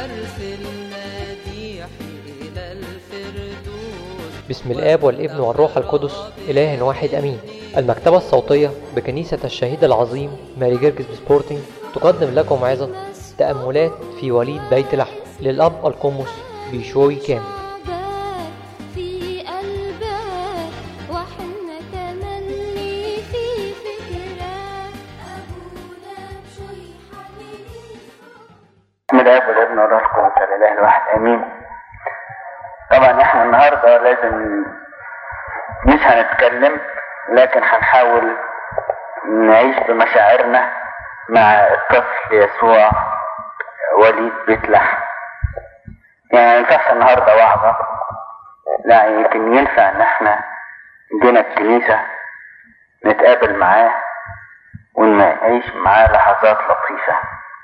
حرف المديح إلى الفردوس بسم الآب والابن والروح القدس إله واحد أمين المكتبة الصوتية بكنيسة الشهيد العظيم ماري جرجس بسبورتنج تقدم لكم عظة تأملات في وليد بيت لحم للأب القمص بيشوي كامل بات في قلبك وحنا تملي في فكرك أبونا بشوي حبيبي بسم الاب والابن والروح القدس الاله الواحد امين طبعا احنا النهارده لازم مش هنتكلم لكن هنحاول نعيش بمشاعرنا مع الطفل يسوع وليد بيت لحم يعني ما ينفعش النهارده وعظه لا يمكن ينفع ان احنا جينا الكنيسه نتقابل معاه ونعيش معاه لحظات لطيفه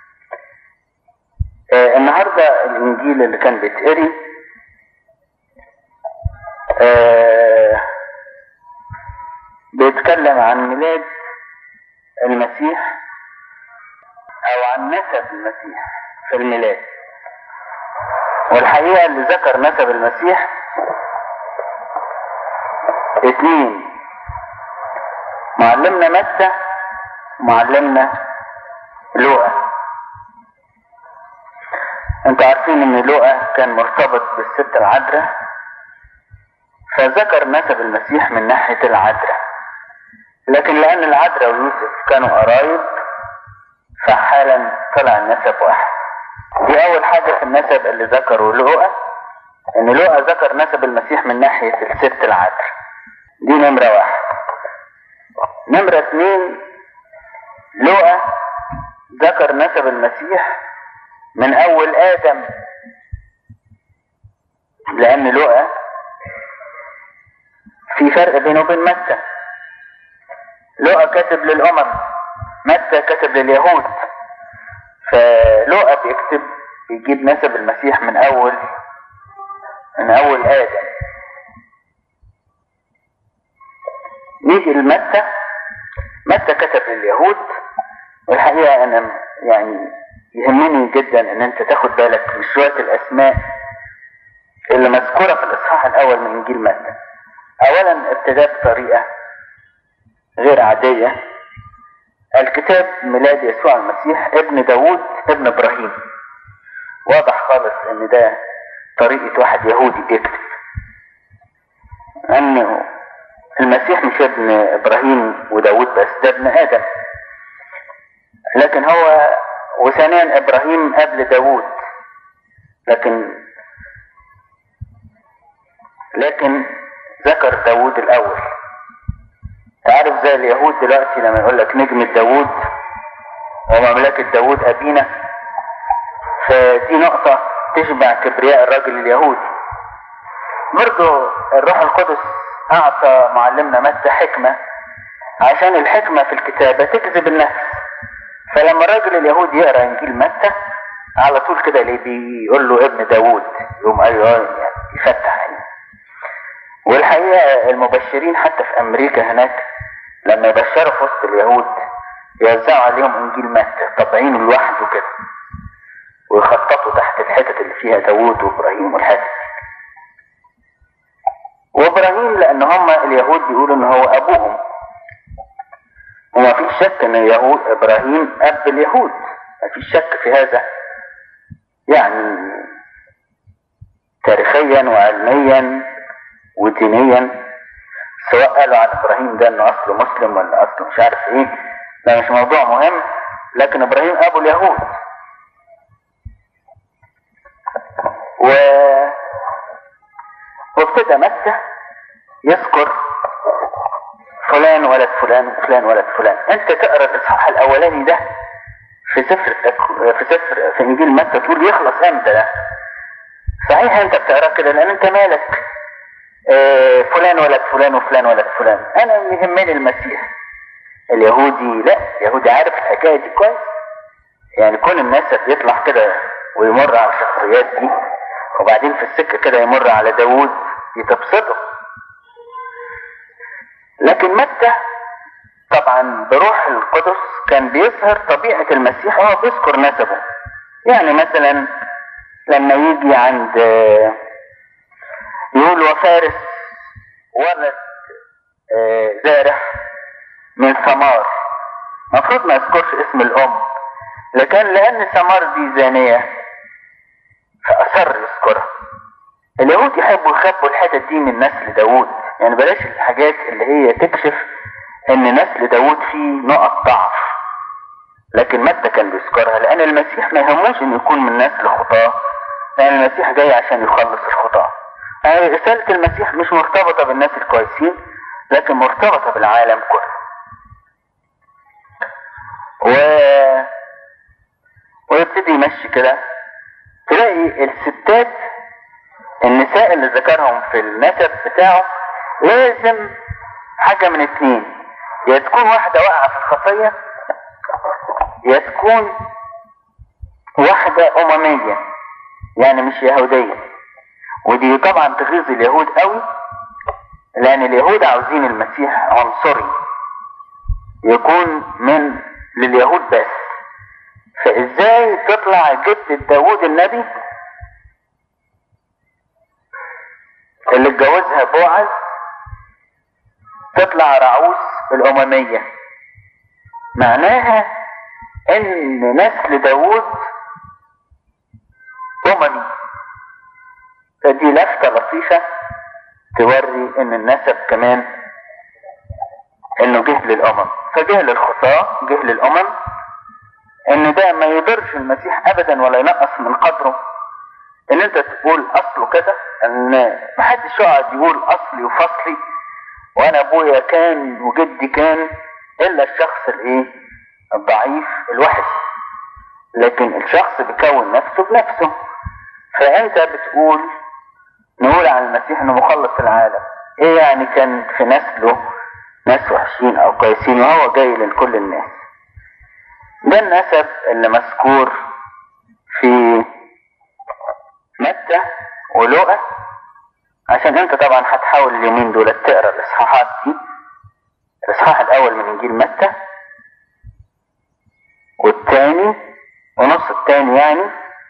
آه، النهارده الانجيل اللي كان بيتقري آه، بيتكلم عن ميلاد المسيح او عن نسب المسيح في الميلاد والحقيقه اللي ذكر نسب المسيح اتنين معلمنا متى معلمنا لوقا انتوا عارفين ان لوقا كان مرتبط بالست العذراء فذكر نسب المسيح من ناحية العذراء لكن لان العذراء ويوسف كانوا قرايب فحالا طلع النسب واحد دي اول حاجة في النسب اللي ذكره لوقا ان لوقا ذكر نسب المسيح من ناحية الست العذراء دي نمرة واحد نمرة اتنين لوقا ذكر نسب المسيح من اول ادم لان لقى في فرق بينه وبين متى لقى كاتب للامم متى كاتب لليهود فلقى بيكتب بيجيب نسب المسيح من اول من اول ادم نيجي لمتى متى كتب لليهود والحقيقه انا يعني يهمني جدا ان انت تاخد بالك من شويه الاسماء اللي مذكوره في الاصحاح الاول من انجيل متى اولا ابتدى بطريقه غير عاديه الكتاب ميلاد يسوع المسيح ابن داوود ابن ابراهيم واضح خالص ان ده طريقه واحد يهودي بيكتب انه المسيح مش ابن ابراهيم وداوود بس ده ابن ادم لكن هو وثانيا ابراهيم قبل داوود لكن لكن ذكر داوود الاول تعرف زي اليهود دلوقتي لما يقول لك نجمة داوود ومملكة داوود ابينا فدي نقطة تشبع كبرياء الراجل اليهودي برضو الروح القدس اعطى معلمنا متى حكمة عشان الحكمة في الكتابة تجذب النفس فلما الراجل اليهودي يقرا انجيل متى على طول كده اللي بيقول له ابن داوود يقوم ايوه يعني يفتح عينه والحقيقه المبشرين حتى في امريكا هناك لما يبشروا في وسط اليهود يوزعوا عليهم انجيل متى طابعينه لوحده كده ويخططوا تحت الحتت اللي فيها داوود وابراهيم والحتت وابراهيم لان هم اليهود بيقولوا ان هو ابوهم وما فيش شك ان يهود ابراهيم اب اليهود ما فيش شك في هذا يعني تاريخيا وعلميا ودينيا سواء قالوا عن ابراهيم ده انه اصله مسلم ولا اصله مش عارف ايه ده مش موضوع مهم لكن ابراهيم ابو اليهود و وابتدى مكة يذكر فلان ولد فلان وفلان ولد فلان انت تقرا الاصحاح الاولاني ده في سفر في سفر في انجيل متى تقول يخلص امتى ده صحيح انت بتقرا كده لان انت مالك آه، فلان ولد فلان وفلان ولد فلان انا يهمني المسيح اليهودي لا اليهودي عارف الحكايه دي كويس يعني كون الناس يطلع كده ويمر على الشخصيات دي وبعدين في السكه كده يمر على داوود يتبسطه لكن متى طبعا بروح القدس كان بيظهر طبيعة المسيح وهو بيذكر نسبه يعني مثلا لما يجي عند يقول وفارس ولد آه، زارع من ثمار المفروض ما يذكرش اسم الام لكن لان ثمار دي زانية فاصر يذكرها اليهود يحبوا يخبوا الحتت دي من نسل داوود يعني بلاش الحاجات اللي هي تكشف ان نسل داوود فيه نقط ضعف لكن متى كان بيذكرها لان المسيح ما يهموش انه يكون من نسل خطاه لان المسيح جاي عشان يخلص الخطاه يعني رسالة المسيح مش مرتبطة بالناس الكويسين لكن مرتبطة بالعالم كله و... ويبتدي يمشي كده تلاقي الستات النساء اللي ذكرهم في النسب بتاعه لازم حاجة من اتنين يا تكون واحدة واقعة في الخطية يا تكون واحدة أممية يعني مش يهودية ودي طبعا تغيظ اليهود قوي لأن اليهود عاوزين المسيح عنصري يكون من لليهود بس فازاي تطلع جدة داوود النبي اللي اتجوزها بوعز تطلع رعوس الأممية معناها ان نسل داوود أممي فدي لفتة لطيفة توري ان النسب كمان انه جه للامم فجه للخطاة جه للامم ان ده ما يضرش المسيح ابدا ولا ينقص من قدره ان انت تقول اصله كذا ان محدش يقعد يقول اصلي وفصلي وانا ابويا كان وجدي كان الا الشخص الايه الضعيف الوحش لكن الشخص بيكون نفسه بنفسه فانت بتقول نقول عن المسيح انه مخلص العالم ايه يعني كان في نسله ناس وحشين او كويسين وهو جاي لكل الناس ده النسب اللي مذكور في متى ولوقا عشان انت طبعا هتحاول اليومين دول تقرا الاصحاحات دي الاصحاح الاول من انجيل متى والتاني ونص التاني يعني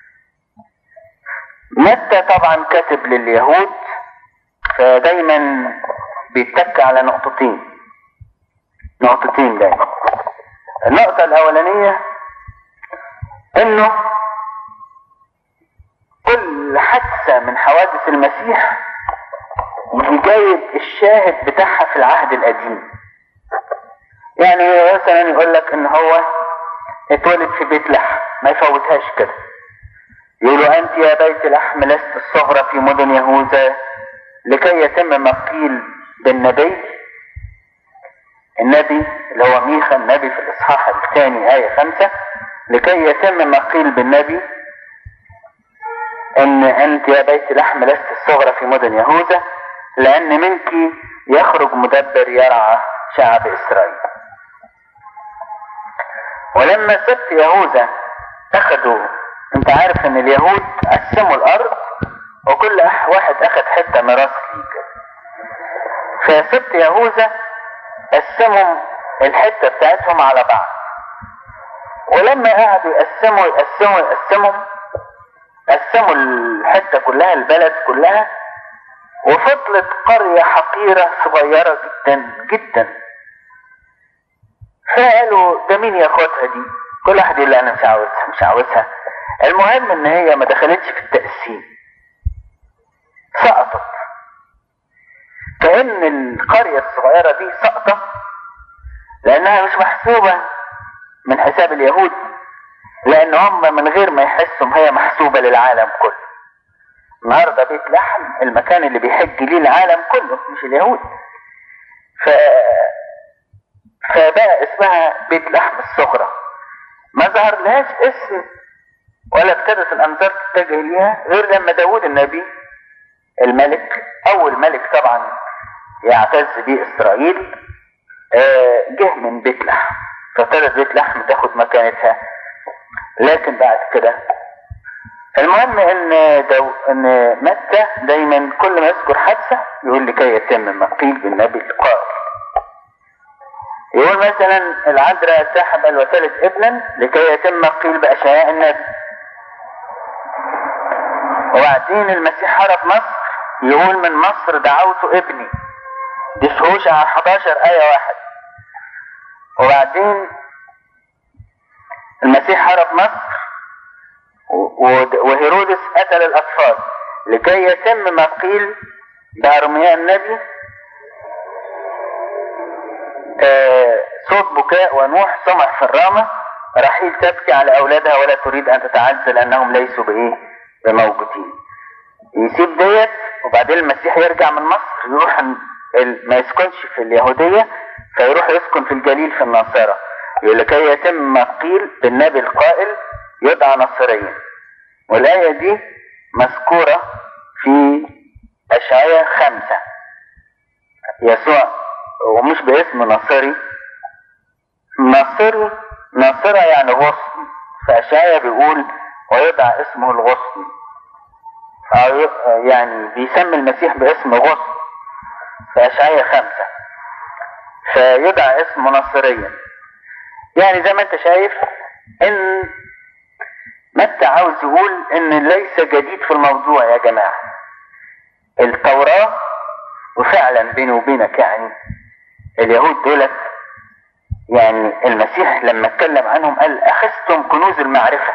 متى طبعا كاتب لليهود فدايما بيتك على نقطتين نقطتين دايما النقطة الأولانية إنه كل حادثة من حوادث المسيح جايب الشاهد بتاعها في العهد القديم يعني مثلا يقول لك إن هو اتولد في بيت لحم ما يفوتهاش كده يقولوا أنت يا بيت لحم لست الصغرى في مدن يهوذا لكي يتم ما قيل بالنبي النبي اللي هو ميخا النبي في الإصحاح الثاني آية خمسة لكي يتم ما قيل بالنبي ان انت يا بيت لحم لست الصغرى في مدن يهوذا لان منك يخرج مدبر يرعى شعب اسرائيل ولما سبت يهوذا اخذوا انت عارف ان اليهود قسموا الارض وكل واحد اخذ حته ميراث ليه كده فسبت يهوذا قسموا الحته بتاعتهم على بعض ولما قعدوا يقسموا يقسموا يقسموا قسموا الحته كلها البلد كلها وفضلت قرية حقيرة صغيرة جدا جدا فقالوا ده مين ياخدها دي كل واحد يقول انا مش عاوزها مش عاوزها المهم ان هي ما دخلتش في التقسيم سقطت كأن القرية الصغيرة دي سقطة لأنها مش محسوبة من حساب اليهود لأن هم من غير ما يحسوا هي محسوبة للعالم كله النهاردة بيت لحم المكان اللي بيحج ليه العالم كله مش اليهود ف... فبقى اسمها بيت لحم الصغرى ما ظهر لهاش اسم ولا ابتدت الأنظار تتجه ليها غير لما داود النبي الملك أول ملك طبعا يعتز به إسرائيل جه من بيت لحم فابتدت بيت لحم تاخد مكانتها لكن بعد كده المهم ان دو ان متى دايما كل ما يذكر حادثه يقول لكي يتم ما قيل بالنبي القائل يقول مثلا العذراء تحمل وتلد ابنا لكي يتم ما قيل باشعياء النبي وبعدين المسيح هرب مصر يقول من مصر دعوت ابني دي في هوشع 11 آية واحد وبعدين المسيح هرب مصر و- و- وهيرودس قتل الأطفال لكي يتم ما قيل بأرمياء النبي آه، صوت بكاء ونوح سمع في الرامة رحيل تبكي على أولادها ولا تريد أن تتعزل أنهم ليسوا بإيه بموجودين يسيب ديت وبعدين المسيح يرجع من مصر يروح ال- ال- ما يسكنش في اليهودية فيروح يسكن في الجليل في الناصرة لكي يتم ما قيل بالنبي القائل يدعى نصريا والآية دي مذكورة في أشعياء خمسة يسوع ومش باسم ناصري ناصري ناصرة يعني غصن فأشعياء بيقول ويدعى اسمه الغصن أو ي- يعني بيسمي المسيح باسم غصن في أشعياء خمسة فيدعى اسمه ناصريا يعني زي ما انت شايف ان متى عاوز يقول ان ليس جديد في الموضوع يا جماعة التوراة وفعلا بيني وبينك يعني اليهود دولت يعني المسيح لما اتكلم عنهم قال اخذتم كنوز المعرفة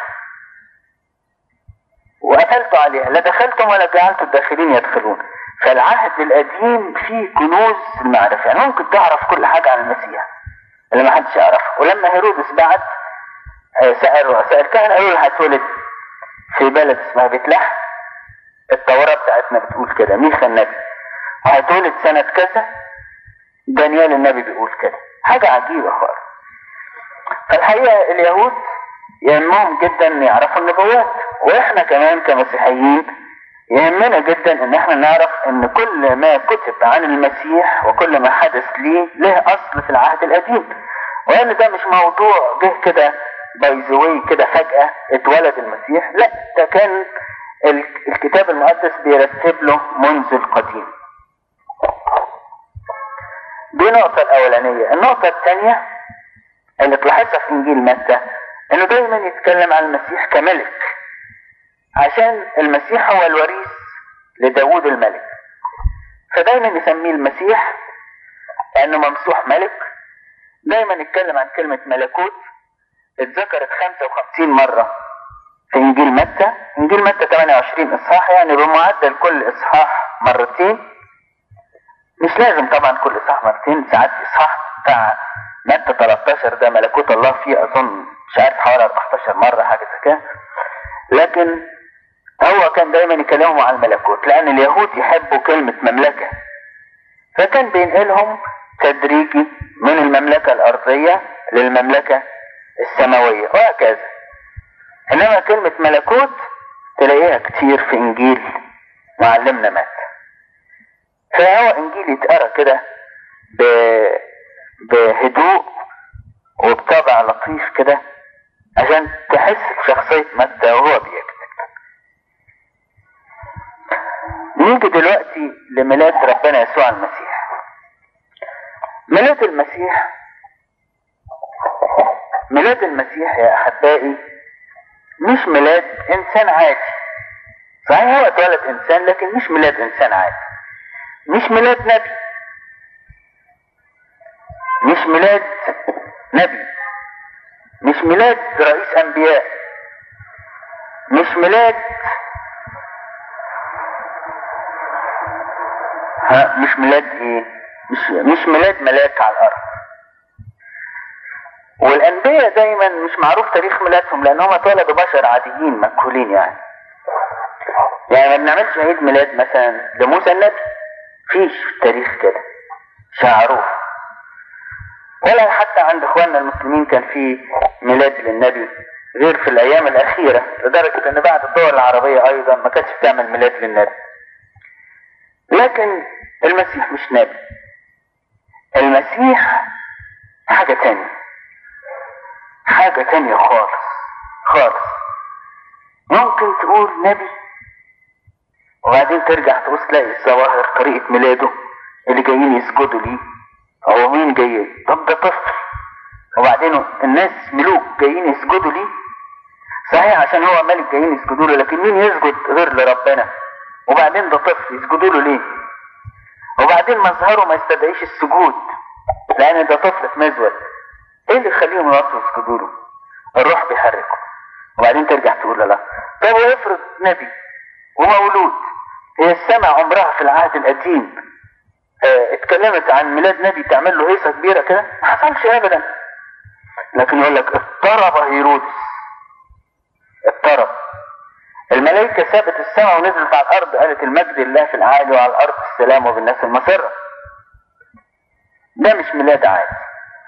وقتلتوا عليها لا دخلتم ولا جعلتوا الداخلين يدخلون فالعهد القديم فيه كنوز المعرفة يعني ممكن تعرف كل حاجة عن المسيح اللي ما حدش يعرفها ولما هيرودس بعت آه، سأل رؤساء الكهنة قالوا له هتولد في بلد اسمها بيت لحم التوراة بتاعتنا بتقول كده ميخا النبي هتولد سنة كذا دانيال النبي بيقول كده حاجة عجيبة خالص فالحقيقة اليهود يهمهم جدا ان يعرفوا النبوات واحنا كمان كمسيحيين يهمنا جدا ان احنا نعرف ان كل ما كتب عن المسيح وكل ما حدث ليه له اصل في العهد القديم وان ده مش موضوع جه كده باي كده فجأة اتولد المسيح لا ده كان ال- الكتاب المقدس بيرتب له منذ القديم دي النقطة الأولانية النقطة الثانية اللي تلاحظها في إنجيل متى إنه دايما يتكلم عن المسيح كملك عشان المسيح هو الوريث لداود الملك فدايما يسميه المسيح لأنه ممسوح ملك دايما يتكلم عن كلمة ملكوت اتذكرت 55 مرة في إنجيل متى إنجيل متى 28 إصحاح يعني بمعدل كل إصحاح مرتين مش لازم طبعا كل إصحاح مرتين ساعات في إصحاح بتاع متى 13 ده ملكوت الله فيه أظن مش عارف حوالي 14 مرة حاجة زي كده لكن هو كان دايما يكلمهم عن الملكوت لأن اليهود يحبوا كلمة مملكة فكان بينقلهم تدريجي من المملكة الأرضية للمملكة السماوية وهكذا إنما كلمة ملكوت تلاقيها كتير في إنجيل معلمنا مات فهو إنجيل يتقرا كده ب- بهدوء وبطبع لطيف كده عشان تحس بشخصية متى وهو بيكتب نيجي دلوقتي لميلاد ربنا يسوع المسيح ميلاد المسيح ميلاد المسيح يا أحبائي مش ميلاد إنسان عادي صحيح هو اتولد إنسان لكن مش ميلاد إنسان عادي مش ميلاد نبي مش ميلاد نبي مش ميلاد رئيس أنبياء مش ميلاد ها مش ميلاد ايه مش مش ميلاد ملاك على الارض والانبياء دايما مش معروف تاريخ ميلادهم لان هم اتولدوا بشر عاديين مجهولين يعني يعني ما بنعملش عيد ميلاد مثلا لموسى النبي فيش في التاريخ كده مش معروف ولا حتى عند اخواننا المسلمين كان في ميلاد للنبي غير في الايام الاخيره لدرجه ان بعد الدول العربيه ايضا ما كانتش بتعمل ميلاد للنبي لكن المسيح مش نبي المسيح حاجة تانية حاجة تانية خالص خالص ممكن تقول نبي وبعدين ترجع تبص تلاقي الظواهر طريقة ميلاده اللي جايين يسجدوا ليه هو مين جاي طب ده طفل وبعدين الناس ملوك جايين يسجدوا ليه صحيح عشان هو ملك جايين يسجدوا له لكن مين يسجد غير لربنا وبعدين ده طفل يسجدوا له ليه وبعدين مظهره ما يستدعيش السجود لان ده طفل في مزود ايه اللي يخليهم يقفوا يسجدوا له الروح بيحركه وبعدين ترجع تقول له لا طب وافرض نبي ومولود هي السماء عمرها في العهد القديم اه اتكلمت عن ميلاد نبي تعمل له هيصه كبيره كده ما حصلش ابدا لكن يقول لك اضطرب هيرودس اضطرب الملائكه سابت السماء ونزلت على الارض قالت المجد لله في العالي وعلى الارض السلام وبالناس المسره ده مش ميلاد عادي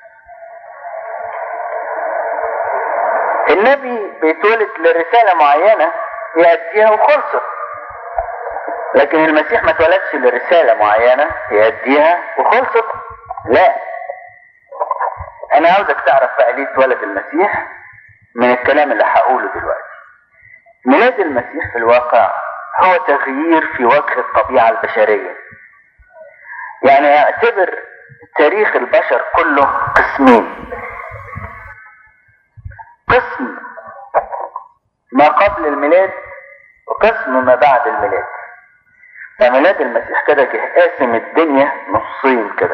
النبي بيتولد لرسالة معينة يأديها وخلصت لكن المسيح ما اتولدش لرسالة معينة يأديها وخلصت لا أنا عاوزك تعرف بقى ليه اتولد المسيح من الكلام اللي هقوله دلوقتي ميلاد المسيح في الواقع هو تغيير في وجه الطبيعة البشرية يعني اعتبر تاريخ البشر كله قسمين قسم ما قبل الميلاد وقسم ما بعد الميلاد فميلاد المسيح كده جه قاسم الدنيا نصين كده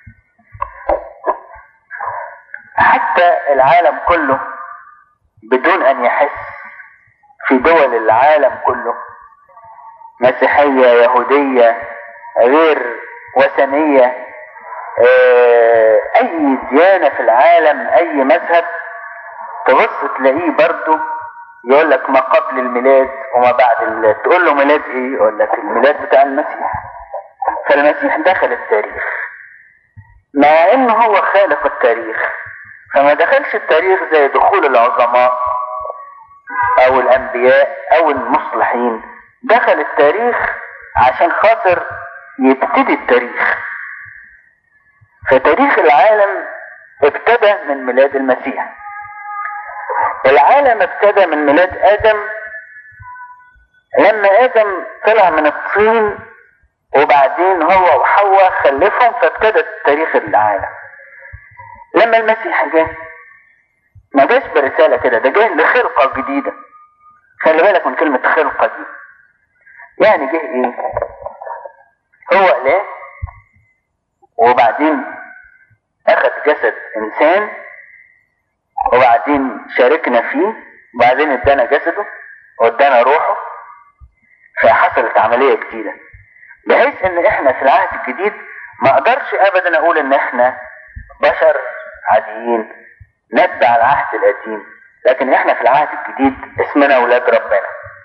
حتى العالم كله بدون ان يحس في دول العالم كله مسيحية يهودية غير وثنية اه اي ديانة في العالم اي مذهب تبص تلاقيه برضه يقول لك ما قبل الميلاد وما بعد الميلاد تقول له ميلاد ايه يقول لك الميلاد بتاع المسيح فالمسيح دخل التاريخ مع انه هو خالق التاريخ فما دخلش التاريخ زي دخول العظماء او الانبياء او المصلحين دخل التاريخ عشان خاطر يبتدي التاريخ فتاريخ العالم ابتدى من ميلاد المسيح العالم ابتدى من ميلاد ادم لما ادم طلع من الطين وبعدين هو وحواء خلفهم فابتدى تاريخ العالم لما المسيح جه ما جاش برساله كده ده جه لخلقه جديده خلي بالك من كلمه خلقه دي يعني جه ايه هو اله وبعدين اخذ جسد انسان وبعدين شاركنا فيه وبعدين ادانا جسده وادانا روحه فحصلت عملية جديدة بحيث ان احنا في العهد الجديد ما اقدرش ابدا اقول ان احنا بشر عاديين نتبع العهد القديم لكن احنا في العهد الجديد اسمنا اولاد ربنا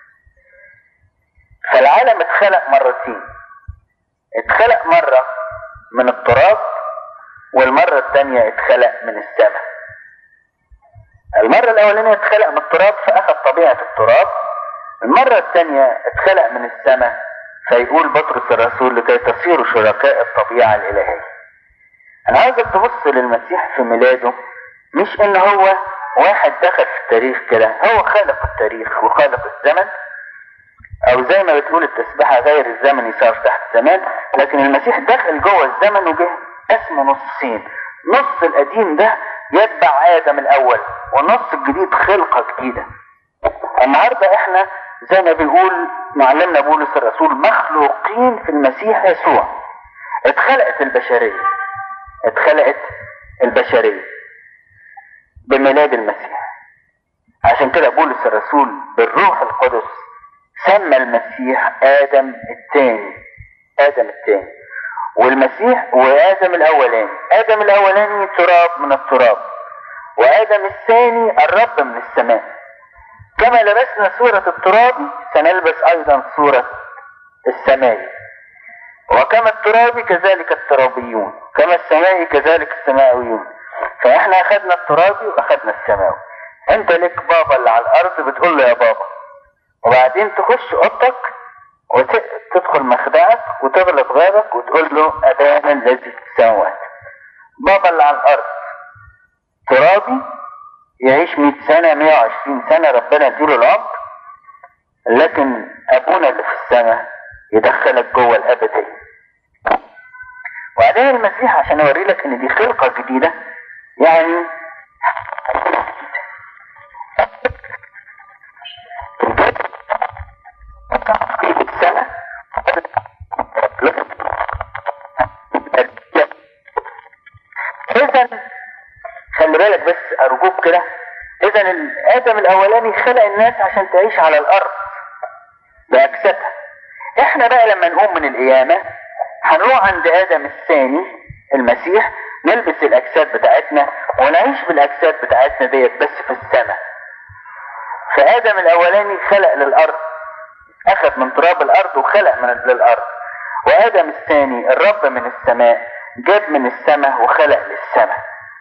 فالعالم اتخلق مرتين اتخلق مرة من التراب والمرة الثانية اتخلق من السماء المرة الأولانية اتخلق من التراب فأخذ طبيعة التراب المرة الثانية اتخلق من السماء فيقول بطرس الرسول لكي تصيروا شركاء الطبيعة الإلهية أنا عاوزك تبص للمسيح في ميلاده مش إن هو واحد دخل في التاريخ كده هو خالق التاريخ وخالق الزمن أو زي ما بتقول التسبيحة غير الزمن يصير تحت الزمان لكن المسيح دخل جوه الزمن وجه اسمه نصين نص القديم ده يتبع آدم الأول والنص الجديد خلقة جديدة النهاردة احنا زي ما بيقول معلمنا بولس الرسول مخلوقين في المسيح يسوع اتخلقت البشرية اتخلقت البشرية بميلاد المسيح عشان كده بولس الرسول بالروح القدس سمى المسيح آدم الثاني آدم الثاني والمسيح وآدم الأولاني آدم الأولاني تراب من التراب وآدم الثاني الرب من السماء كما لبسنا صورة التراب سنلبس أيضا صورة السماء وكما التراب كذلك الترابيون كما السماء كذلك السماويون فإحنا أخذنا الترابي وأخذنا السماوي أنت لك بابا اللي على الأرض بتقول له يا بابا وبعدين تخش أوضتك وتدخل مخدعك وتغلق بابك وتقول له أبانا الذي في السماوات بابا اللي على الأرض ترابي يعيش 100 سنة 120 سنة ربنا يديله العمر لكن أبونا اللي في السماء يدخلك جوه الأبدية وبعدين المسيح عشان أوري لك إن دي خلقة جديدة يعني بالك بس ارجوك كده اذا ادم الاولاني خلق الناس عشان تعيش على الارض باجسادها احنا بقى لما نقوم من القيامه هنروح عند ادم الثاني المسيح نلبس الاجساد بتاعتنا ونعيش بالاجساد بتاعتنا ديت بس في السماء فادم الاولاني خلق للارض اخذ من تراب الارض وخلق من للارض وادم الثاني الرب من السماء جاب من السماء وخلق للسماء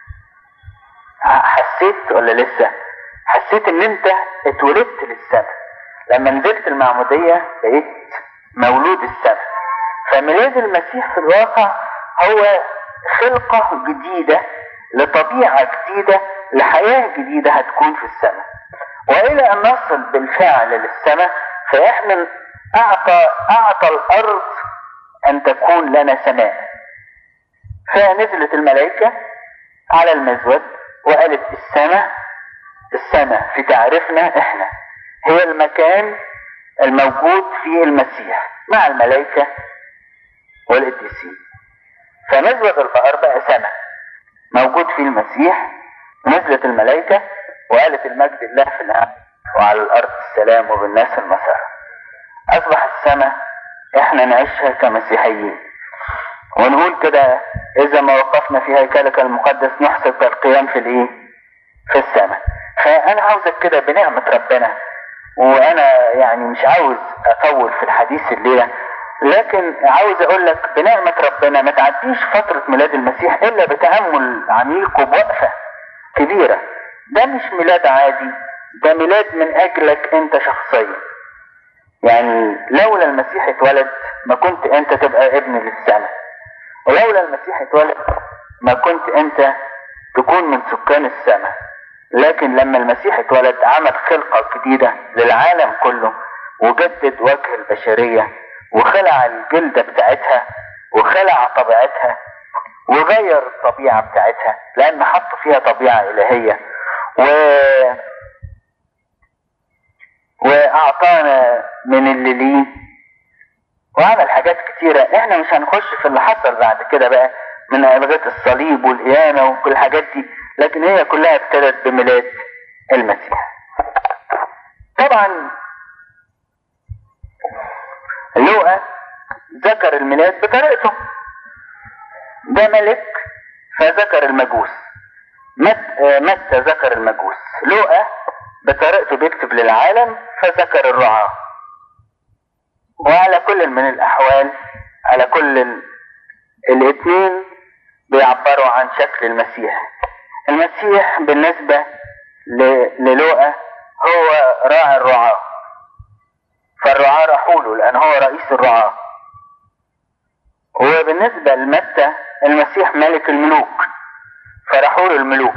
حسيت ولا لسه حسيت ان انت اتولدت للسماء لما نزلت المعمودية بقيت مولود السماء فميلاد المسيح في الواقع هو خلقة جديدة لطبيعة جديدة لحياة جديدة هتكون في السماء وإلى أن نصل بالفعل للسماء فإحنا أعطى أعطى الأرض أن تكون لنا سماء فنزلت الملائكة على المزود وقالت السماء السماء في تعريفنا احنا هي المكان الموجود فيه المسيح مع الملائكة والقديسين فمزود البقر بقى سماء موجود فيه المسيح نزلت الملائكة وقالت المجد الله في العالم وعلى الأرض السلام وبالناس المسار أصبح السماء احنا نعيشها كمسيحيين ونقول كده إذا ما وقفنا في هيكلك المقدس نحسب كالقيام في الإيه؟ في السماء فأنا عاوزك كده بنعمة ربنا وأنا يعني مش عاوز أطول في الحديث الليلة لكن عاوز أقول لك بنعمة ربنا ما تعديش فترة ميلاد المسيح إلا بتأمل عميق وبوقفة كبيرة ده مش ميلاد عادي ده ميلاد من أجلك أنت شخصيا يعني لولا المسيح اتولد ما كنت أنت تبقى ابن للسماء ولولا المسيح اتولد ما كنت انت تكون من سكان السماء لكن لما المسيح اتولد عمل خلقة جديدة للعالم كله وجدد وجه البشرية وخلع الجلدة بتاعتها وخلع طبيعتها وغير الطبيعة بتاعتها لأن حط فيها طبيعة إلهية و وأعطانا من اللي ليه وعمل حاجات كتيرة احنا مش هنخش في اللي حصل بعد كده بقى من لغاية الصليب والقيامة وكل الحاجات دي لكن هي كلها ابتدت بميلاد المسيح طبعا لوقا ذكر الميلاد بطريقته ده ملك فذكر المجوس مت متى ذكر المجوس لوقا بطريقته بيكتب للعالم فذكر الرعاه وعلى كل من الأحوال على كل ال... الاثنين بيعبروا عن شكل المسيح المسيح بالنسبة ل... للوقا هو راعي الرعاة فالرعاة راحوا له لأن هو رئيس الرعاة وبالنسبة لمتى المسيح ملك الملوك فراحوا له الملوك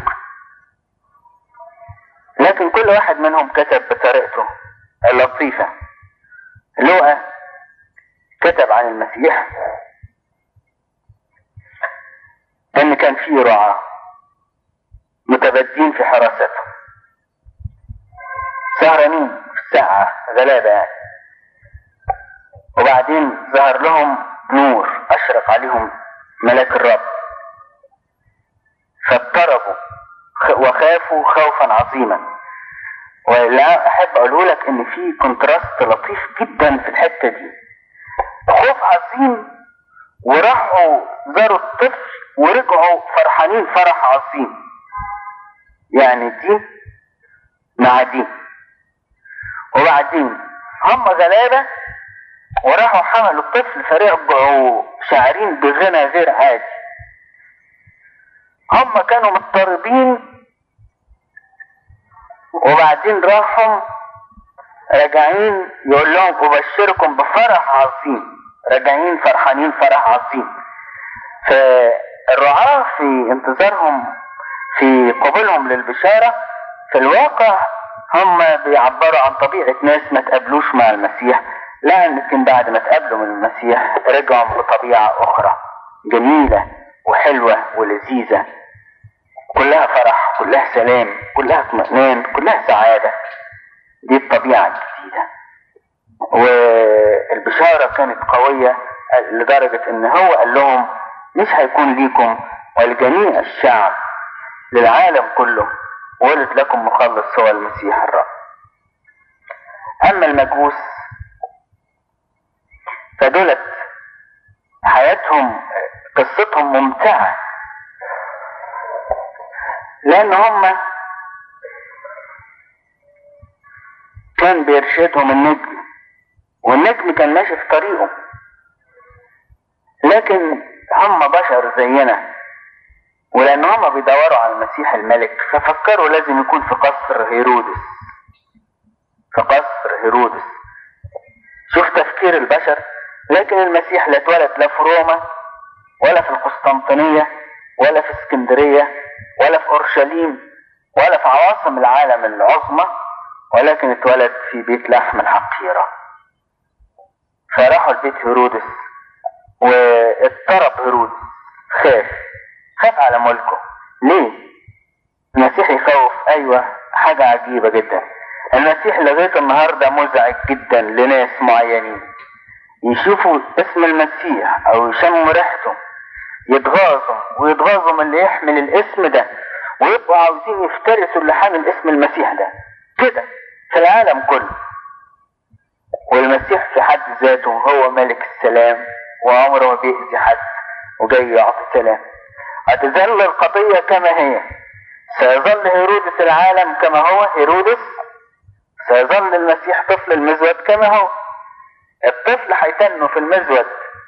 لكن كل واحد منهم كتب بطريقته اللطيفة لوقا كتب عن المسيح ان كان في رعاة متبدين في حراسته سهرانين في الساعة غلابة يعني وبعدين ظهر لهم نور اشرق عليهم ملاك الرب فاضطربوا وخافوا خوفا عظيما ولا احب اقوله لك ان في كونتراست لطيف جدا في الحته دي خوف عظيم وراحوا زاروا الطفل ورجعوا فرحانين فرح عظيم يعني دي مع دي وبعدين هم غلابة وراحوا حملوا الطفل فرجعوا شاعرين بغنى غير عادي هم كانوا مضطربين وبعدين راحوا راجعين يقول لهم أبشركم بفرح عظيم راجعين فرحانين فرح عظيم فالرعاة في انتظارهم في قبولهم للبشارة في الواقع هم بيعبروا عن طبيعة ناس ما تقابلوش مع المسيح لكن بعد ما تقابلوا من المسيح رجعوا بطبيعة أخرى جميلة وحلوة ولذيذة كلها فرح كلها سلام كلها اطمئنان كلها سعادة دي الطبيعة الجديدة والبشارة كانت قوية لدرجة ان هو قال لهم مش هيكون ليكم ولجميع الشعب للعالم كله ولد لكم مخلص هو المسيح الرب أما المجوس فدولت حياتهم قصتهم ممتعة لأن هم كان بيرشدهم النجم والنجم كان ماشي في طريقه لكن هم بشر زينا ولأن هم بيدوروا على المسيح الملك ففكروا لازم يكون في قصر هيرودس في قصر هيرودس شوف تفكير البشر لكن المسيح لا اتولد لا في روما ولا في القسطنطينية ولا في اسكندرية ولا في أورشليم ولا في عواصم العالم العظمى ولكن اتولد في بيت لحم الحقيرة فراحوا لبيت هيرودس واضطرب هيرودس خاف خاف على ملكه ليه المسيح يخوف ايوه حاجة عجيبة جدا المسيح لغاية النهاردة مزعج جدا لناس معينين يشوفوا اسم المسيح او يشموا ريحته يتغاظوا ويتغاظوا من اللي يحمل الاسم ده ويبقوا عاوزين يفترسوا اللي حامل اسم المسيح ده كده في العالم كله والمسيح في حد ذاته هو ملك السلام وعمره ما بيأذي حد وجاي يعطي سلام هتظل القضية كما هي سيظل هيرودس العالم كما هو هيرودس سيظل المسيح طفل المزود كما هو الطفل هيتنه في المزود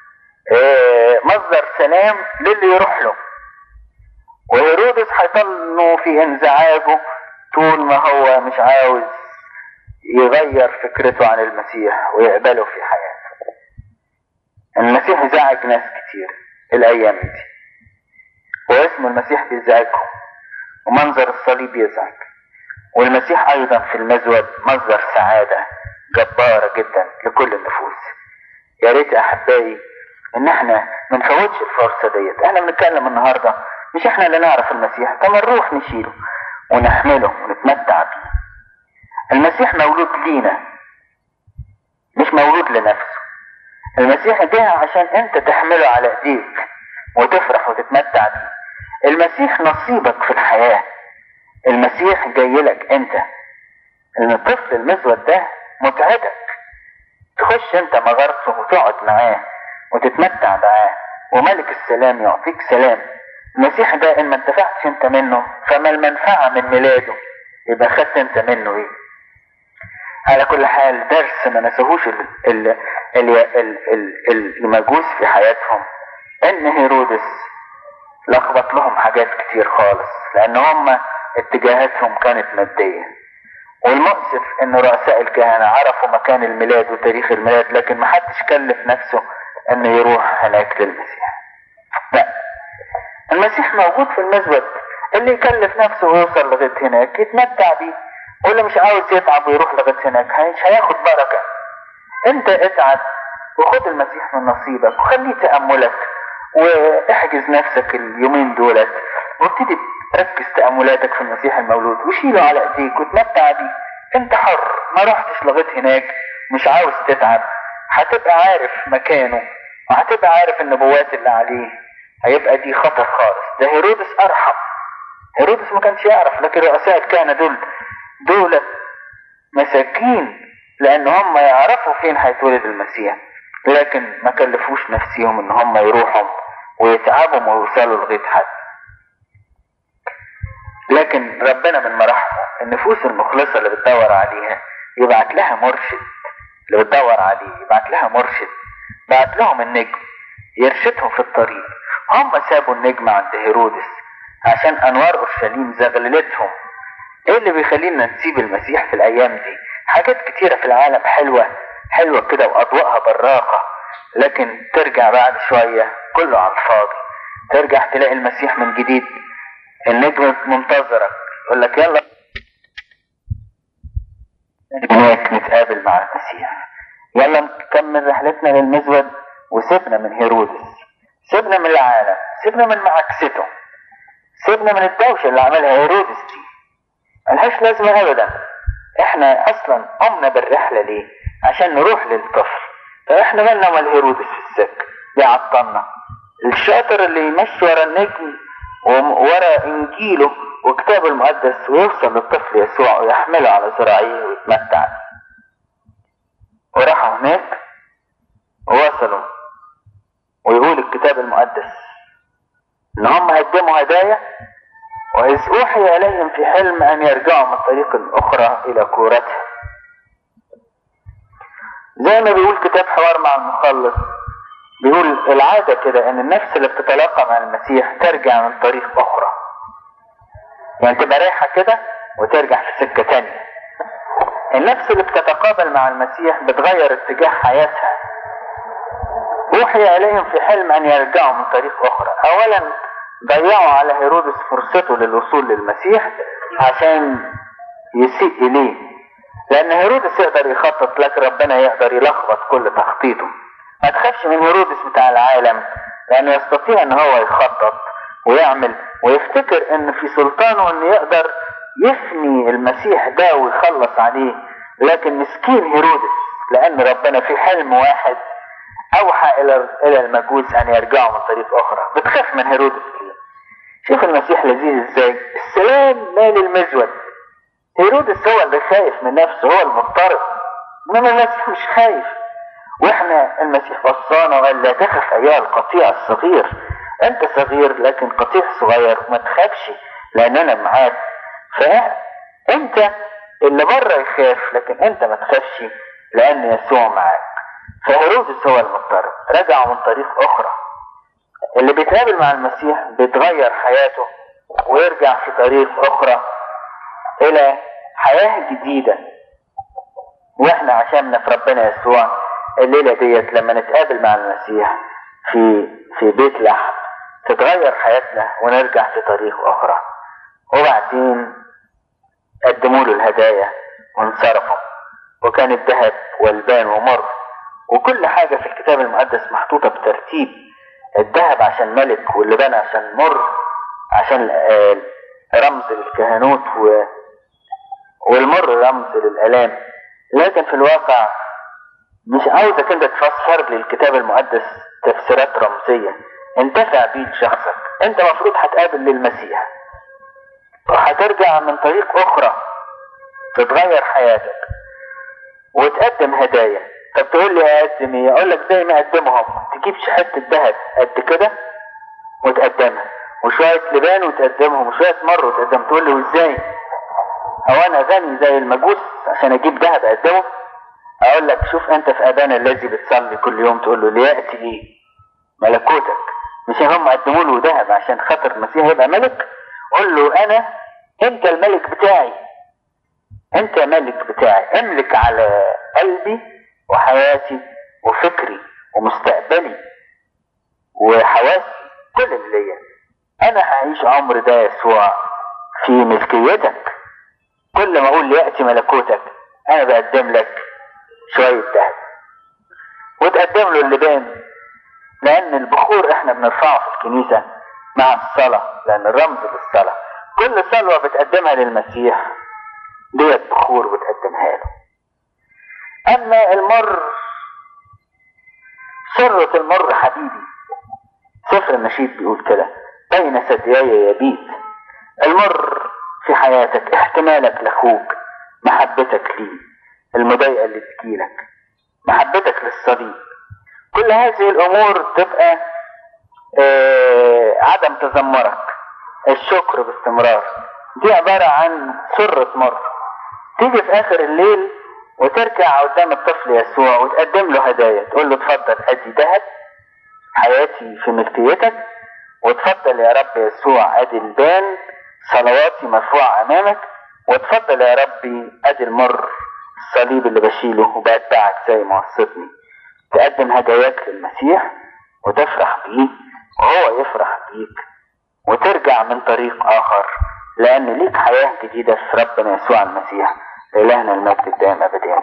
آه، مصدر سلام للي يروح له وهيرودس هيضل في انزعاجه طول ما هو مش عاوز يغير فكرته عن المسيح ويقبله في حياته المسيح زعج ناس كتير الايام دي واسم المسيح بيزعجهم ومنظر الصليب يزعج والمسيح ايضا في المزود مصدر سعادة جبارة جدا لكل النفوس يا ريت احبائي ان احنا ما نفوتش الفرصة ديت احنا بنتكلم النهاردة مش احنا اللي نعرف المسيح طب نروح نشيله ونحمله ونتمتع بيه المسيح مولود لينا مش مولود لنفسه المسيح جه عشان انت تحمله على ايديك وتفرح وتتمتع بيه المسيح نصيبك في الحياة المسيح جاي لك انت ان الطفل المزود ده متعبك تخش انت مغارته وتقعد معاه وتتمتع معاه وملك السلام يعطيك سلام المسيح ده ان ما انتفعتش انت منه فما المنفعة من ميلاده يبقى خدت انت منه ايه على كل حال درس ما نسهوش ال- ال- ال- ال- ال- المجوس في حياتهم ان هيرودس لخبط لهم حاجات كتير خالص لان هم اتجاهاتهم كانت مادية والمؤسف ان رؤساء الكهنة عرفوا مكان الميلاد وتاريخ الميلاد لكن ما حدش كلف نفسه انه يروح هناك للمسيح لا المسيح موجود في المزود اللي يكلف نفسه ويوصل لغاية هناك يتمتع بيه واللي مش عاوز يتعب ويروح لغاية هناك مش هياخد بركة انت اتعب وخد المسيح من نصيبك وخليه تأملك واحجز نفسك اليومين دولت وابتدي تركز تأملاتك في المسيح المولود وشيله على ايديك وتمتع بيه انت حر ما رحتش لغاية هناك مش عاوز تتعب هتبقى عارف مكانه وهتبقى عارف النبوات اللي عليه هيبقى دي خطر خالص ده هيرودس ارحم هيرودس ما كانش يعرف لكن رؤساء الكهنة دول دول مساكين لان هم يعرفوا فين هيتولد المسيح لكن ما كلفوش نفسيهم ان هم يروحوا ويتعبوا ويوصلوا لغاية حد لكن ربنا من مراحمه النفوس المخلصة اللي بتدور عليها يبعت لها مرشد اللي بتدور عليه يبعت لها مرشد بعت لهم النجم يرشدهم في الطريق هم سابوا النجم عند هيرودس عشان انوار اورشليم زغللتهم ايه اللي بيخلينا نسيب المسيح في الايام دي حاجات كتيرة في العالم حلوة حلوة كده واضواءها براقة لكن ترجع بعد شوية كله على الفاضي ترجع تلاقي المسيح من جديد النجم منتظرك يقول لك يلا هناك نتقابل مع المسيح يلا نكمل رحلتنا للمزود وسيبنا من هيرودس سيبنا من العالم سيبنا من معاكسته سيبنا من الدوشة اللي عملها هيرودس دي ملهاش لازمة أبدا احنا أصلا قمنا بالرحلة ليه عشان نروح للطفل فاحنا مالنا ومال هيرودس في السكة بيعطلنا الشاطر اللي يمشي ورا النجم وورا انجيله وكتابه المقدس ويوصل للطفل يسوع ويحمله على ذراعيه ويتمتع وراحوا هناك ووصلوا ويقول الكتاب المقدس ان هم قدموا هدايا واذ اوحي اليهم في حلم ان يرجعوا من طريق اخرى الى كورتها زي ما بيقول كتاب حوار مع المخلص بيقول العادة كده ان النفس اللي بتتلاقى مع المسيح ترجع من طريق اخرى يعني تبقى رايحة كده وترجع في سكة تانية النفس اللي بتتقابل مع المسيح بتغير اتجاه حياتها اوحي اليهم في حلم ان يرجعوا من طريق اخرى اولا ضيعوا على هيرودس فرصته للوصول للمسيح عشان يسيء اليه لان هيرودس يقدر يخطط لكن ربنا يقدر يلخبط كل تخطيطه ما تخافش من هيرودس بتاع العالم لانه يستطيع ان هو يخطط ويعمل ويفتكر ان في سلطانه انه يقدر يفني المسيح ده ويخلص عليه لكن مسكين هيرودس لان ربنا في حلم واحد اوحى الى الى المجوس ان يرجعوا من طريق اخرى بتخاف من هيرودس ليه شوف المسيح لذيذ ازاي السلام مال المزود هيرودس هو اللي خايف من نفسه هو المضطرب انما المسيح مش خايف واحنا المسيح وصانا وقال لا تخف ايها القطيع الصغير انت صغير لكن قطيع صغير ما تخافش لان انا معاك فانت اللي بره يخاف لكن انت ما تخافش لان يسوع معاك فهيرودس هو المضطرب رجعوا من طريق اخرى اللي بيتقابل مع المسيح بيتغير حياته ويرجع في طريق اخرى الى حياة جديدة واحنا عشاننا في ربنا يسوع الليلة ديت لما نتقابل مع المسيح في في بيت لحم تتغير حياتنا ونرجع في طريق اخرى وبعدين قدموا له الهدايا وانصرفوا وكان الذهب والبان ومر وكل حاجة في الكتاب المقدس محطوطة بترتيب الذهب عشان ملك واللبان عشان مر عشان آه، رمز للكهنوت و... والمر رمز للآلام لكن في الواقع مش عاوزك انت تفسر لي الكتاب المقدس تفسيرات رمزية انتفع بيه لشخصك انت مفروض هتقابل للمسيح وهترجع من طريق اخرى تتغير حياتك وتقدم هدايا طب تقول لي اقدم ايه اقول لك زي ما قدمهم تجيب حته ذهب قد كده وتقدمها وشويه لبان وتقدمهم وشويه مر وتقدم تقول لي وازاي هو انا غني زي المجوس عشان اجيب ذهب اقدمه اقول لك شوف انت في ابانا الذي بتصلي كل يوم تقول له لياتي ايه ملكوتك مش هم قدموا له ذهب عشان خاطر المسيح يبقى ملك قول له انا انت الملك بتاعي انت ملك بتاعي املك على قلبي وحياتي وفكري ومستقبلي وحواسي كل اللي ليا انا هعيش عمر ده يسوع في ملكيتك كل ما اقول ياتي ملكوتك انا بقدم لك شويه ذهب وتقدم له اللبان لان البخور احنا بنرفعه في الكنيسه مع الصلاه لان الرمز للصلاه كل صلوه بتقدمها للمسيح ديت بخور بتقدمها له اما المر سرة المر حبيبي سفر النشيد بيقول كده بين ثديي يبيت المر في حياتك احتمالك لاخوك محبتك ليه المضايقة اللي تجيلك محبتك للصليب كل هذه الامور تبقى آه عدم تذمرك الشكر باستمرار دي عبارة عن سرة مر تيجي في اخر الليل وتركع قدام الطفل يسوع وتقدم له هدايا تقول له اتفضل ادي ذهب حياتي في ملكيتك وتفضل يا رب يسوع ادي البان صلواتي مرفوعة امامك وتفضل يا ربي ادي المر الصليب اللي بشيله وبتبعك زي ما وصيتني تقدم هداياك للمسيح وتفرح بيه وهو يفرح بيك وترجع من طريق اخر لان ليك حياة جديدة في ربنا يسوع المسيح لإلهنا المجد الدائم أبدا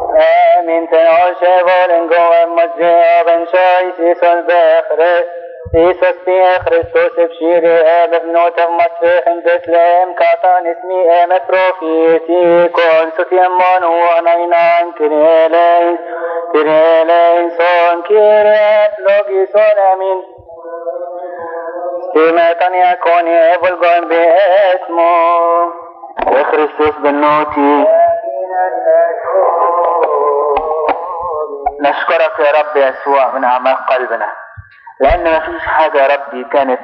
Min ten oshe volen go en matje aben shoy si sol bechre Iisus bie Christus evshiri ebe vnotav matfechem Bethlehem katan ismi emet profeti konsutiem monu anainan kirelein kirelein son kiret logison amin Stimetan yakoni evulgon beesmo Christus بنوتي نشكرك يا رب يسوع من أعماق قلبنا لأن مفيش حاجة يا ربي كانت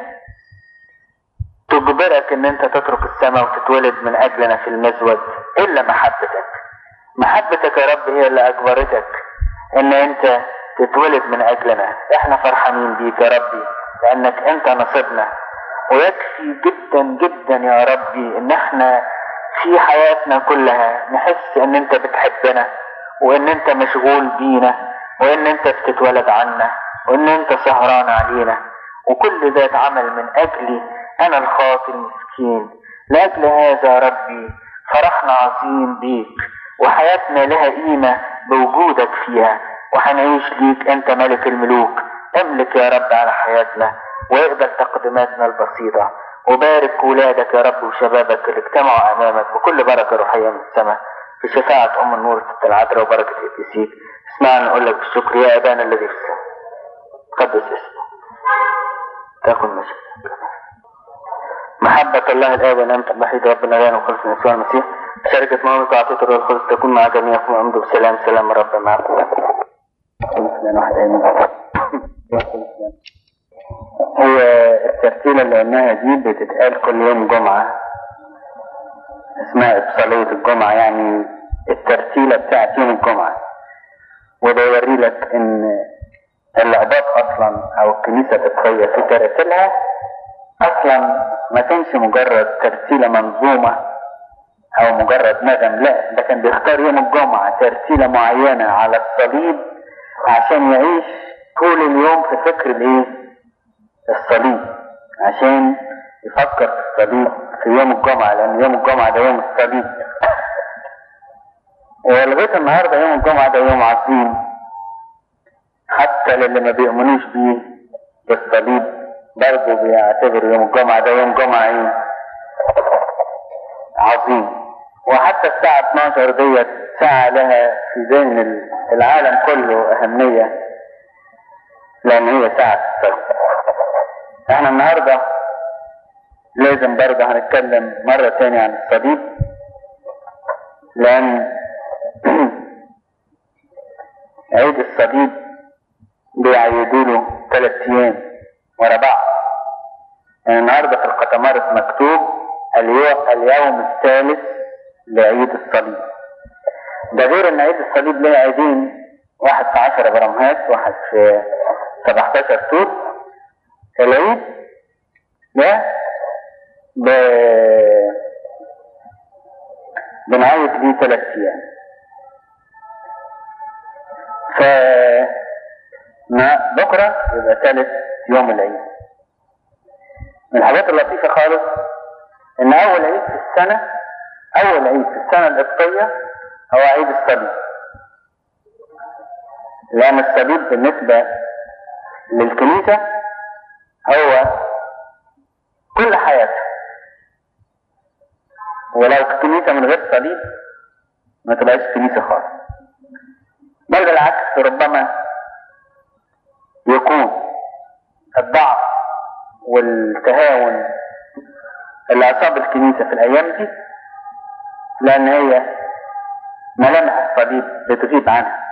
تجبرك ان انت تترك السماء وتتولد من اجلنا في المزود الا محبتك محبتك يا رب هي اللي اجبرتك ان انت تتولد من اجلنا احنا فرحانين بيك يا ربي لانك انت نصيبنا ويكفي جدا جدا يا ربي ان احنا في حياتنا كلها نحس ان انت بتحبنا وان انت مشغول بينا وان انت بتتولد عنا وان انت سهران علينا وكل ده اتعمل من اجلي انا الخاطي المسكين لاجل هذا يا ربي فرحنا عظيم بيك وحياتنا لها قيمة بوجودك فيها وهنعيش ليك انت ملك الملوك املك يا رب على حياتنا واقبل تقدماتنا البسيطة وبارك ولادك يا رب وشبابك اللي اجتمعوا امامك بكل بركة روحية من السماء في شفاعة ام النور ست العذراء وبركة ابتسيك اسمعنا نقول لك بالشكر يا ابانا الذي في السماء قدس اسمه تاخذ مشاكل محبة الله الآب ونعمة الوحيد ربنا لا وخلص يسوع المسيح شركة موت وعطية الروح القدس تكون مع جميعكم وأمضوا بسلام سلام رب معكم واحد آمين هي الترتيلة اللي قلناها دي بتتقال كل يوم جمعة اسمها إبصالية الجمعة يعني الترتيلة بتاعت يوم الجمعة وده يوري لك إن العباد أصلا أو الكنيسة القبطية في تراتيلها أصلا ما كانش مجرد ترتيلة منظومة أو مجرد نغم لا ده كان بيختار يوم الجمعة ترتيلة معينة على الصليب عشان يعيش طول اليوم في فكر الإيه؟ الصليب عشان يفكر في الصليب في يوم الجمعة لأن يوم الجمعة ده يوم الصليب ولغاية النهاردة يوم الجمعة ده يوم عظيم حتى للي ما بيؤمنوش بيه بالصليب برضه بيعتبروا يوم الجمعة ده يوم جمعة ايه؟ عظيم وحتى الساعة 12 ديت ساعة لها في ذهن العالم كله أهمية لأن هي ساعة الصلاة احنا النهاردة لازم برضه هنتكلم مرة تاني عن الصليب لأن عيد الصليب بيعيدوا له ثلاث أيام ورا بعض يعني النهارده في القطمارس مكتوب اليوم, اليوم الثالث لعيد الصليب ده غير ان عيد الصليب له عيدين واحد في 10 برمهات واحد في 17 توت العيد ده ب... بنعيد ليه ثلاث ايام ف بكره يبقى ثالث يوم العيد من الحاجات اللطيفة خالص ان اول عيد في السنة اول عيد في السنة القبطية هو عيد الصليب لان الصليب بالنسبة للكنيسة هو كل حياتها ولو الكنيسة من غير صليب ما تبقاش كنيسة خالص بل بالعكس ربما يكون الضعف والتهاون اللي أصاب الكنيسة في الأيام دي لأن هي ملامح الصليب بتغيب عنها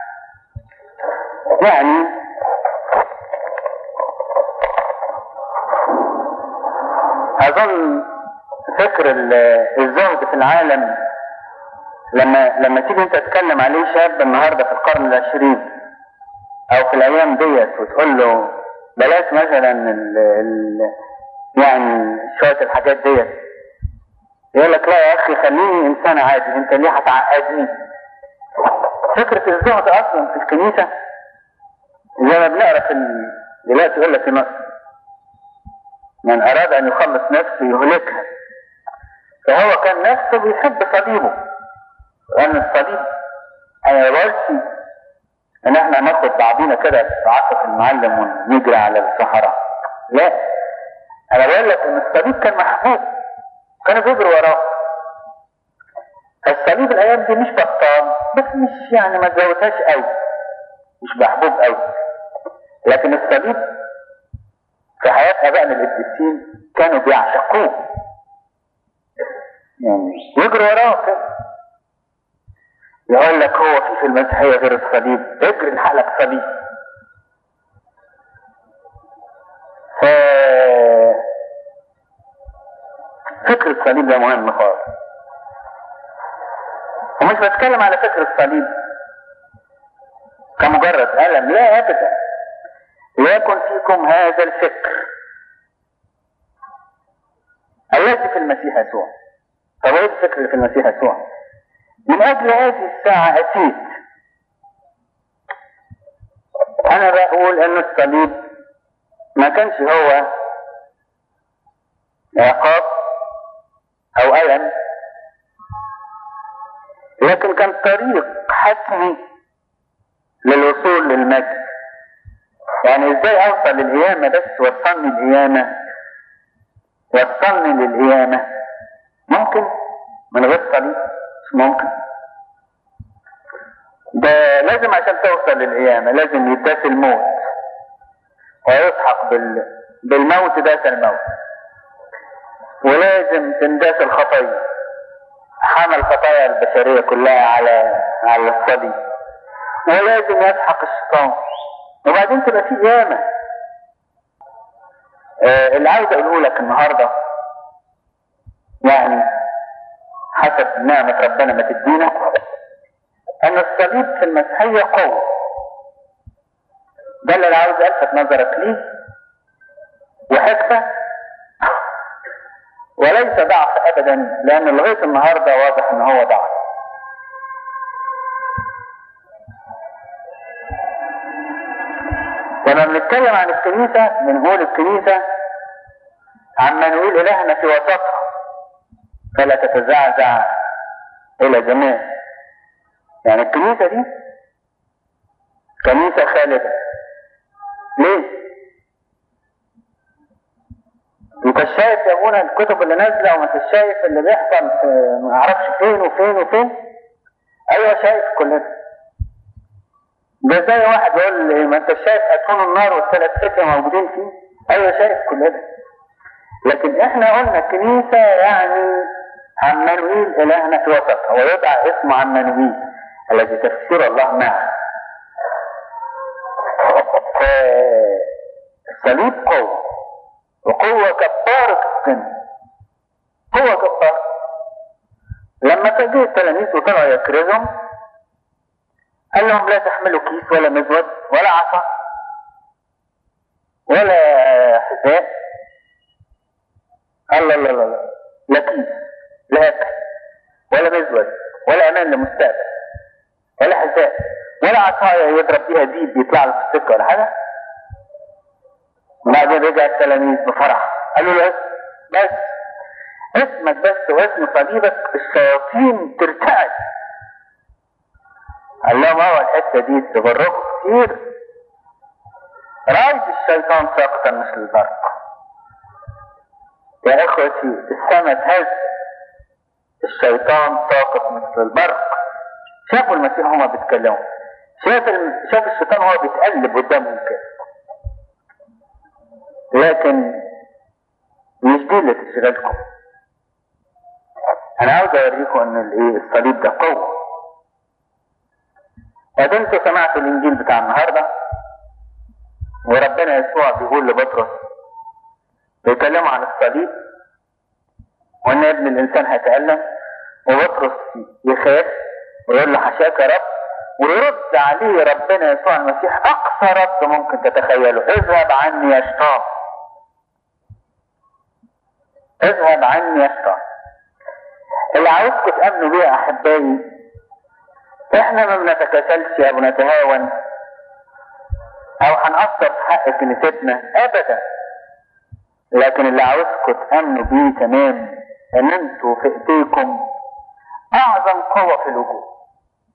يعني أظن فكر الزهد في العالم لما لما تيجي انت تتكلم عليه شاب النهارده في القرن العشرين او في الايام ديت وتقول له بلاش مثلا ال ال يعني شويه الحاجات ديت يقول لك لا يا اخي خليني انسان عادي انت ليه هتعقدني فكره الزهد اصلا في الكنيسه زي ما بنقرا في ال... دلوقتي يقول لك في مصر من اراد ان يخلص نفسه يهلكها فهو كان نفسه بيحب صليبه لان الصليب انا ما بقولش ان احنا ناخد بعضينا كده في عصا المعلم ونجري على الصحراء لا انا بقول لك ان الصليب كان محبوب كانوا بيجروا وراه الصليب الايام دي مش بطال بس مش يعني ما تزودهاش قوي مش محبوب قوي لكن الصليب في حياة ابائنا القديسين كانوا بيعشقوه يعني يجروا وراه كده يقول لك هو في في المسيحية غير الصليب اجري الحق لك صليب ف... فكر الصليب ده مهم خالص ومش بتكلم على فكر الصليب كمجرد ألم لا أبدا ليكن فيكم هذا الفكر الذي في المسيح يسوع طب ايه الفكر اللي في المسيح يسوع من اجل هذه الساعة اتيت انا بقول ان الصليب ما كانش هو عقاب او الم لكن كان طريق حتمي للوصول للمجد يعني ازاي اوصل للقيامة بس وصلني القيامة وصلني للقيامة ممكن من غير صليب مش ممكن ده لازم عشان توصل للقيامة لازم يداس الموت ويسحق بال... بالموت داس الموت ولازم تنداس الخطية حمل خطايا البشرية كلها على على الصليب ولازم يسحق الشيطان وبعدين تبقى في قيامة آه اللي عايز اقوله لك النهارده يعني حسب نعمة ربنا ما تدينا ان الصليب في المسيحية قوة ده اللي انا عاوز الفت نظرك ليه وحكمة وليس ضعف ابدا لان لغاية النهاردة واضح ان هو ضعف لما بنتكلم عن الكنيسة بنقول الكنيسة عما نقول إلهنا في وسطها فلا تتزعزع إلى جميع يعني الكنيسة دي كنيسة خالدة ليه؟ انت شايف يا ابونا الكتب اللي نازلة وما انت شايف اللي بيحصل في ما اعرفش فين وفين وفين ايوه شايف كل ده ده زي واحد يقول لي ما انت شايف اتون النار والثلاث فتية موجودين فيه ايوه شايف كل ده لكن احنا قلنا الكنيسة يعني عمانويل الهنا في وسطها ويدعى اسمه عمانويل الذي تفسير الله معه الصليب قوة وقوة جبارة السن قوة جبارة لما تجي التلاميذ وطلعوا يكرزهم قال لهم لا تحملوا كيس ولا مزود ولا عصا ولا حذاء الله الله الله لا كيس لا اكل ولا مزود ولا امان لمستقبل ولا حذاء ولا عصاية يضرب بيها ديب يطلع له في السكة ولا حاجة وبعدين رجع التلاميذ بفرح قالوا له بس اسمك بس واسم صليبك الشياطين ترتعد قال لهم هو الحتة دي تغركم كتير رأيت الشيطان ساقطا مثل البرق يا اخوتي السماء تهز الشيطان ساقط مثل البرق شافوا المسيح هما بيتكلموا شاف الم... شاف الشيطان وهو بيتقلب قدامهم كده لكن مش دي اللي تشغلكم انا عاوز اوريكم ان الايه الصليب ده قوه بعدين انتوا سمعتوا الانجيل بتاع النهارده وربنا يسوع بيقول لبطرس بيتكلموا عن الصليب وان ابن الانسان هيتألم وبطرس يخاف ويقول له حشاك يا رب ويرد عليه ربنا يسوع المسيح اقصى رد ممكن تتخيله اذهب عني يا شيطان اذهب عني يا شيطان اللي عاوزكم تامنوا بيه يا احبائي احنا ما بنتكاسلش او نتهاون او هنأثر في حق كنيستنا ابدا لكن اللي عاوزكم تامنوا بيه تمام ان انتوا في ايديكم اعظم قوة في الوجود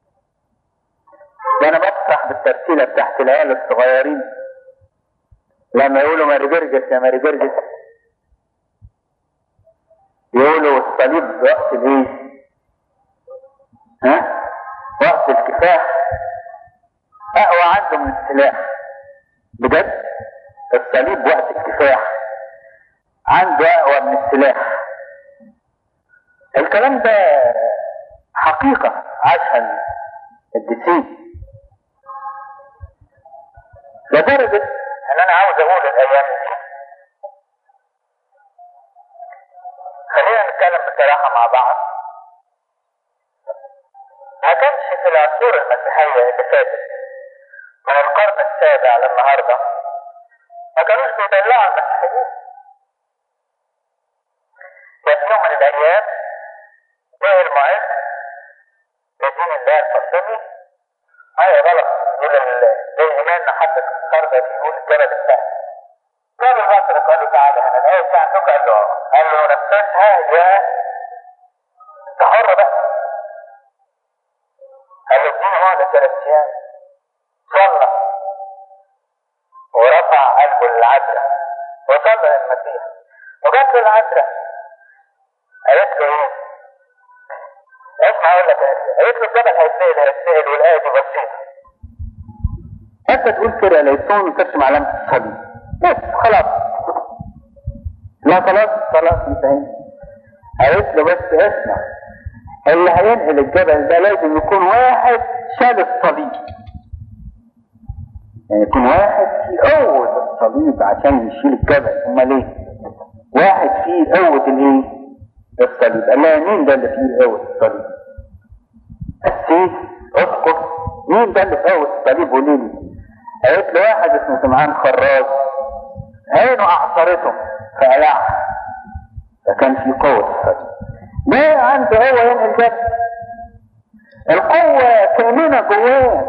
وانا بفرح بالترتيلة بتاعت العيال الصغيرين لما يقولوا ماري جرجس يا ماري جرجس يقولوا الصليب وقت الايه؟ ها؟ وقت الكفاح اقوى عنده من السلاح بجد الصليب وقت الكفاح عنده اقوى من السلاح الكلام ده حقيقة عاشها الدسيس لدرجة ان انا عاوز اقول الايام دي خلينا نتكلم بصراحة مع بعض ما كانش في العصور المسيحية اللي فاتت من القرن السابع للنهاردة ما كانوش بيدلعوا المسيحيين كان في يوم من الأيام جه المعز لدين الله الفاطمي أي غلط يقول ال- زي إيماننا حتى في القرن بيقول الجبل الثاني قال البصر قال له تعالى هنا الآية دي عندك قال له قال له نفذها يا أنت حر بقى قال له اديني مهلة ثلاث أيام صلى ورفع قلبه للعذراء وصلى للمسيح وجات له العذراء قالت له ايه؟ اسمع اقول لك قالت له الجبل هيتسال هيتسال والايه دي بسيطه انت تقول كده ليتون وترسم علامه الصليب بس خلاص لا خلاص خلاص انتهينا قالت له بس اسمع اللي هينقل الجبل ده لازم يكون واحد شال الصليب يعني يكون واحد في قوة الصليب عشان يشيل الجبل امال ايه؟ واحد فيه قوة الايه؟ الصليب قال لها مين ده اللي فيه قوة الصليب؟ السيف اسقط مين ده اللي في قوة الصليب قولي لي قالت له واحد اسمه سمعان خراج عينه اعصرته فقلعها فكان في قوة الصليب ده عنده قوة ينقل جبل القوة كامنة جواه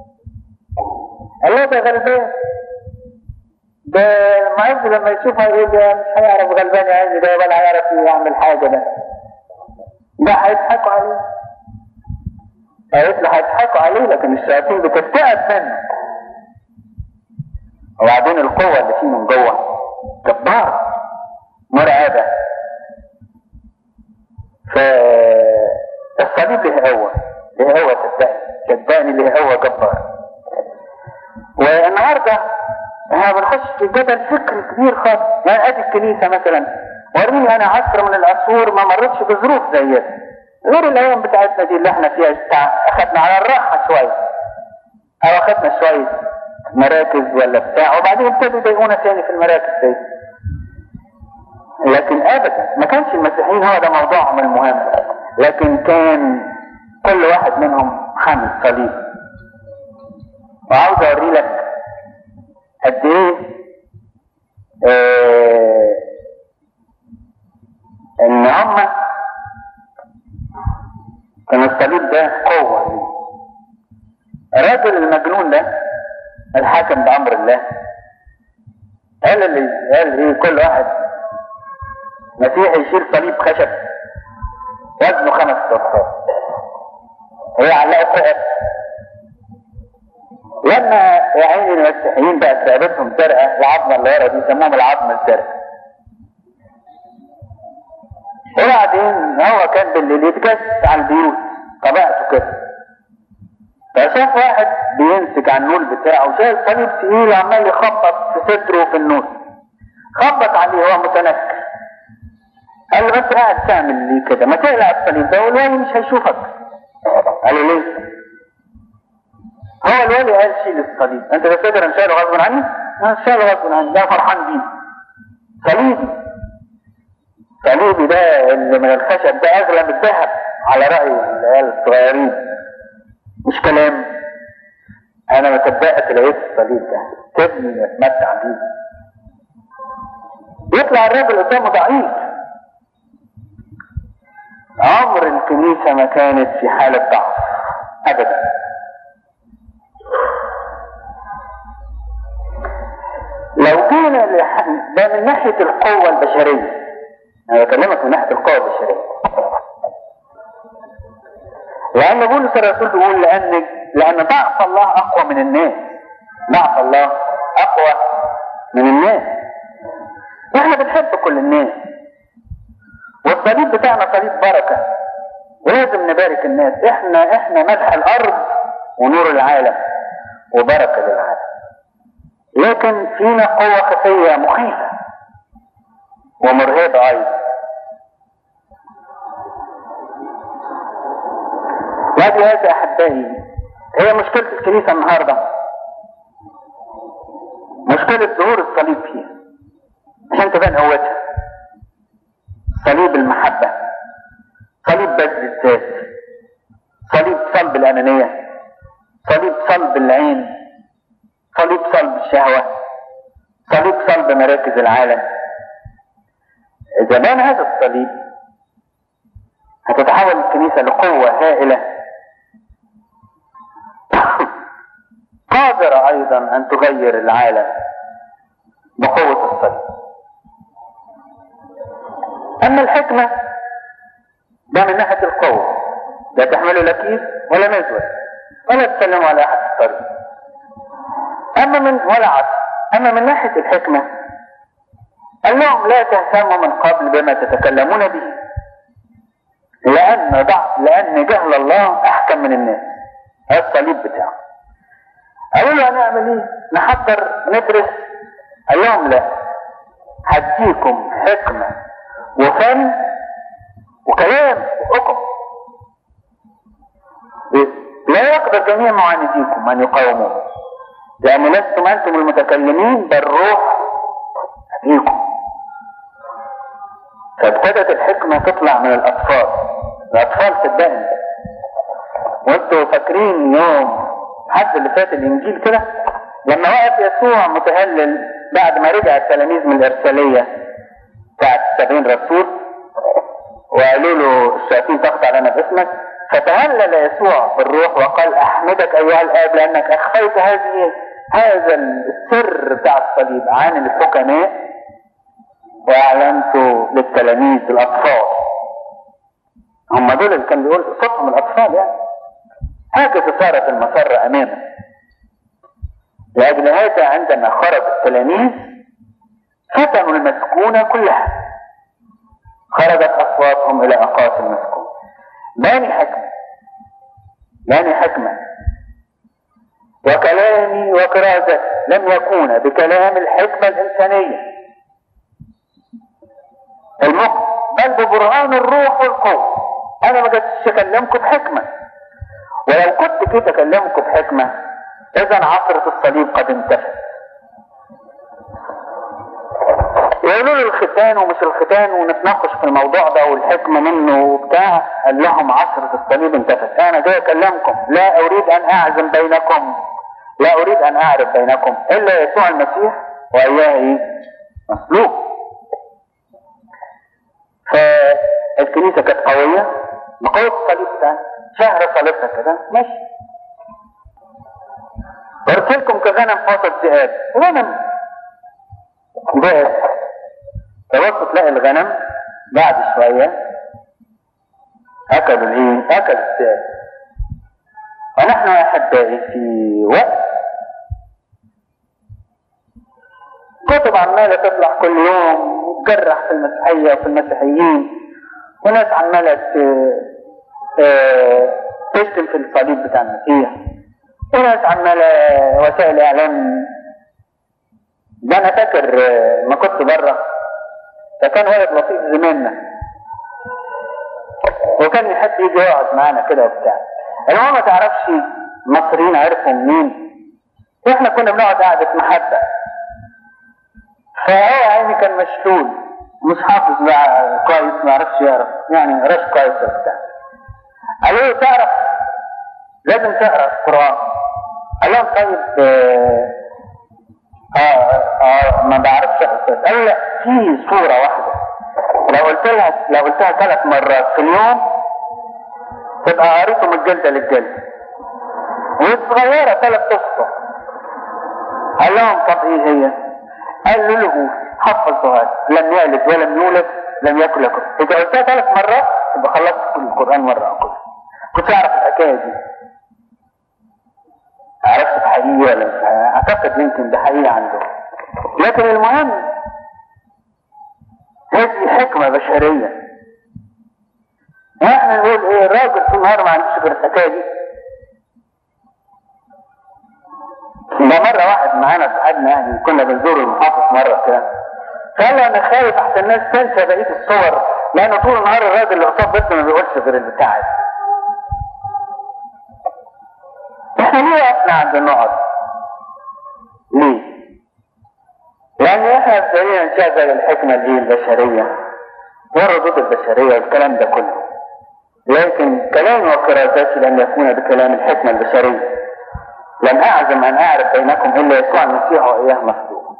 الله ده غلبان ده المعز لما يشوفها يقول ده مش هيعرف غلبان يعز ده ولا هيعرف يعمل حاجة ده ده هيضحكوا عليه قالت له هيضحكوا عليه لكن الشياطين بترتعب منه وبعدين القوة اللي فيه من جوه جبارة مرعبة فالصليب له قوة له قوة صدقني صدقني له قوة جبارة والنهارده احنا بنخش في جدل فكري كبير خالص يعني ادي الكنيسه مثلا وريني انا عصر من العصور ما مرتش بظروف زيها غير الايام بتاعتنا دي اللي احنا فيها بتاع اخدنا على الراحه شويه او اخدنا شويه مراكز ولا بتاع وبعدين ابتدوا يضايقونا تاني في المراكز دي لكن ابدا ما كانش المسيحيين هو ده موضوعهم المهم لكن كان كل واحد منهم حامل صليب وعاوز اوري لك قد ايه آه، ان هم كان الصليب ده قوة الراجل المجنون ده الحاكم بأمر الله قال اللي قال ايه كل واحد مسيحي يشيل صليب خشب وزنه خمس أوقات ويعلقه فوق لما يا عيني المسيحيين بقت رقبتهم زرقاء العظمه اللي ورا دي يسموهم العظمه الزرقاء وبعدين هو كان بالليل يتجسس على البيوت طبيعته كده فشاف واحد بيمسك على النول بتاعه شايل صليب تقيل عمال يخبط في صدره وفي النول خبط عليه هو متنكر قال له بس قاعد تعمل ليه كده ما تقلع الصليب ده والولي مش هيشوفك قال له ليه هو الولي قال شيل الصليب انت تفتكر ان شايله غصب عني؟ انا شايله غصب عني ده فرحان بيه صليبي صليبي ده اللي من الخشب ده اغلى من الذهب على راي العيال الصغيرين مش كلام انا ما صدقت لقيت الصليب ده سيبني اتمتع بيه يطلع الراجل قدامه ضعيف عمر الكنيسة ما كانت في حالة ضعف أبدا لو جينا لح... ده من ناحية القوة البشرية أنا بكلمك من ناحية القوة البشرية لأن بولس الرسول بيقول لأن لأن ضعف الله أقوى من الناس ضعف الله أقوى من الناس احنا بنحب كل الناس والصليب بتاعنا صليب بركة ولازم نبارك الناس احنا احنا ملح الارض ونور العالم وبركة للعالم لكن فينا قوة خفية مخيفة ومرهبة ايضا وهذه هذا احبائي هي مشكلة الكنيسة النهاردة مشكلة ظهور الصليب فيها عشان تبان قوتها صليب المحبة صليب بذل الذات صليب صلب الأنانية صليب صلب العين صليب صلب الشهوة صليب صلب مراكز العالم إذا بان هذا الصليب هتتحول الكنيسة لقوة هائلة قادرة أيضا أن تغير العالم بقوة الصليب أما الحكمة ده من ناحية القوة لا تحملوا لا كيس ولا مزود ولا تسلموا على أحد في الطريق أما من ولا عصر أما من ناحية الحكمة قال لهم لا تهتموا من قبل بما تتكلمون به لأن ضعف لأن جهل الله أحكم من الناس هذا الصليب بتاعه قالوا له هنعمل ايه؟ نحضر ندرس قال لهم لا هديكم حكمة وفن وكلام وحكم لا يقدر جميع معانديكم ان يقاوموه لان لستم انتم المتكلمين بل روح فيكم فابتدت الحكمة تطلع من الاطفال الاطفال صدقني وانتوا فاكرين يوم حد اللي فات الانجيل كده لما وقف يسوع متهلل بعد ما رجع التلاميذ من الارساليه بتاعت السبعين رسول وقالوا له الشياطين تخضع علينا باسمك فتهلل يسوع بالروح وقال احمدك ايها الاب لانك اخفيت هذه هذا السر بتاع الصليب عن الحكماء واعلنته للتلاميذ الاطفال هم دول اللي كان بيقول صوتهم الاطفال يعني هكذا صارت المسرة امامه لاجل هذا عندما خرج التلاميذ فتنوا المسكونة كلها خرجت اصواتهم الى اقاصي المسكون ماني حكمة ماني حكمة وكلامي وكرازتي لم يكون بكلام الحكمة الإنسانية المخ بل ببرهان الروح والقوة أنا ما جيتش أكلمكم بحكمة ولو كنت جيت أكلمكم بحكمة إذا عصرة الصليب قد انتهت يقولوا له الختان ومش الختان ونتناقش في الموضوع ده والحكمة منه وبتاع قال لهم عصرة الصليب انتهت أنا جاي أكلمكم لا أريد أن أعزم بينكم لا أريد أن أعرف بينكم إلا يسوع المسيح وإياه إيه؟ مصلوب فالكنيسة كانت قوية بقوة الصليب ده شهر صليبها كده ماشي أرسلكم كغنم وسط ذئاب غنم ذئاب تبص تلاقي الغنم بعد شوية أكلوا الإيه؟ أكل الذئاب ونحن يا أحبائي في وقت كتب عمالة تطلع كل يوم وتجرح في المسيحية وفي المسيحيين وناس عمالة تشتم في الصليب بتاع المسيح وناس عمالة وسائل إعلام ده أنا فاكر ما كنت بره فكان ولد لطيف زماننا وكان يحب يجي يقعد معانا كده وبتاع المهم ما تعرفش مصريين عرفوا منين واحنا كنا بنقعد قعدة محبة فهو عيني كان مشلول مش حافظ بقى كويس ما عرفش يعرف يعني ما قراش كويس وبتاع قالوا له تعرف لازم تقرا القران قال لهم طيب آه, اه اه ما بعرفش اقرا قال لا في صوره واحده لو قلت لها لو قلتها ثلاث مرات في اليوم تبقى قريته من الجلده للجلده وصغيره ثلاث اصفر قال لهم طب ايه هي؟ قال له حفظها لم يلد ولم يولد لم يكن لكم اذا قلتها ثلاث مرات يبقى خلصت كل القران مره كلها كنت اعرف الحكايه دي عرفت حقيقي ولا مش حقيقي؟ اعتقد يمكن ده حقيقي عنده لكن المهم هذه حكمة بشرية احنا نقول ايه الراجل في النهار ما عندوش غير الحكاية دي ده مرة واحد معانا صاحبنا يعني كنا بنزور المحافظ مرة كده قال لي انا خايف احسن الناس تنسى بقية الصور لان طول النهار الراجل اللي قصاد بيتنا ما بيقولش غير البتاع ده. احنا ليه وقفنا عند النقط؟ ليه؟ لان احنا ابتدينا نشغل الحكمة دي البشرية والردود البشرية والكلام ده كله لكن كلامي وكرازاتي لن يكون بكلام الحكمة البشرية لم أعزم أن أعرف بينكم إلا يسوع المسيح وإياه مخلوق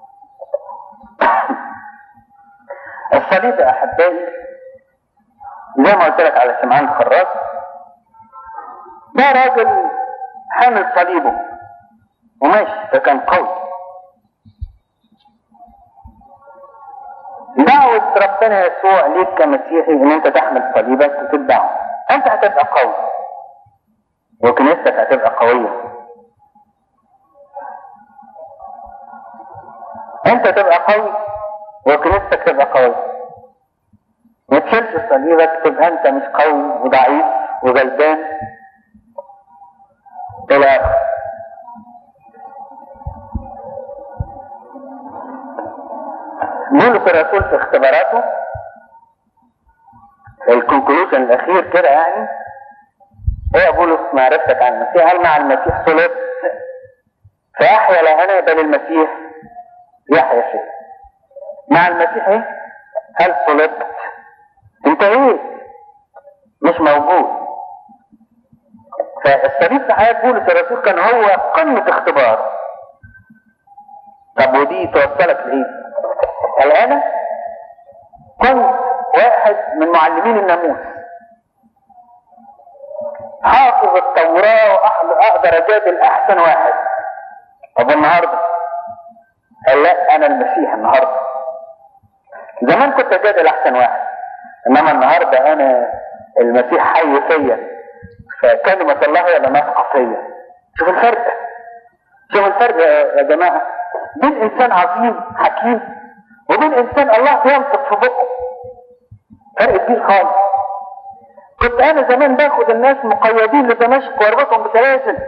الصليب يا أحبائي زي ما قلت لك على سمعان الخراج ده راجل حامل صليبه وماشي ده كان قوي دعوة ربنا يسوع ليك كمسيحي ان انت تحمل صليبك وتتبعه انت هتبقى قوي وكنيستك هتبقى قوية انت تبقى قوي وكنيستك تبقى قوية ما تشيلش صليبك تبقى انت مش قوي وضعيف وغلبان الى اخره بولس الرسول في اختباراته الكونكلوجن الاخير كده يعني ايه بولس معرفتك عن المسيح هل مع المسيح صلبت فيحيا لا انا بل المسيح يحيا فيه مع المسيح ايه هل صلبت انت ايه مش موجود فالصليب في حياة بولس الرسول كان هو قمة اختبار طب ودي توصلك لايه الآن كنت واحد من معلمين الناموس حافظ التوراة وأقدر أجادل أحسن واحد طب النهاردة قال لا أنا المسيح النهاردة زمان كنت أجادل أحسن واحد إنما النهاردة أنا المسيح حي فيا فكلمة الله هي اللي نافقة فيا شوف الفرق شوف الفرق يا جماعة بين إنسان عظيم حكيم وبين انسان الله ينطق في بقه فرق كبير خالص كنت انا زمان باخد الناس مقيدين لدمشق واربطهم بسلاسل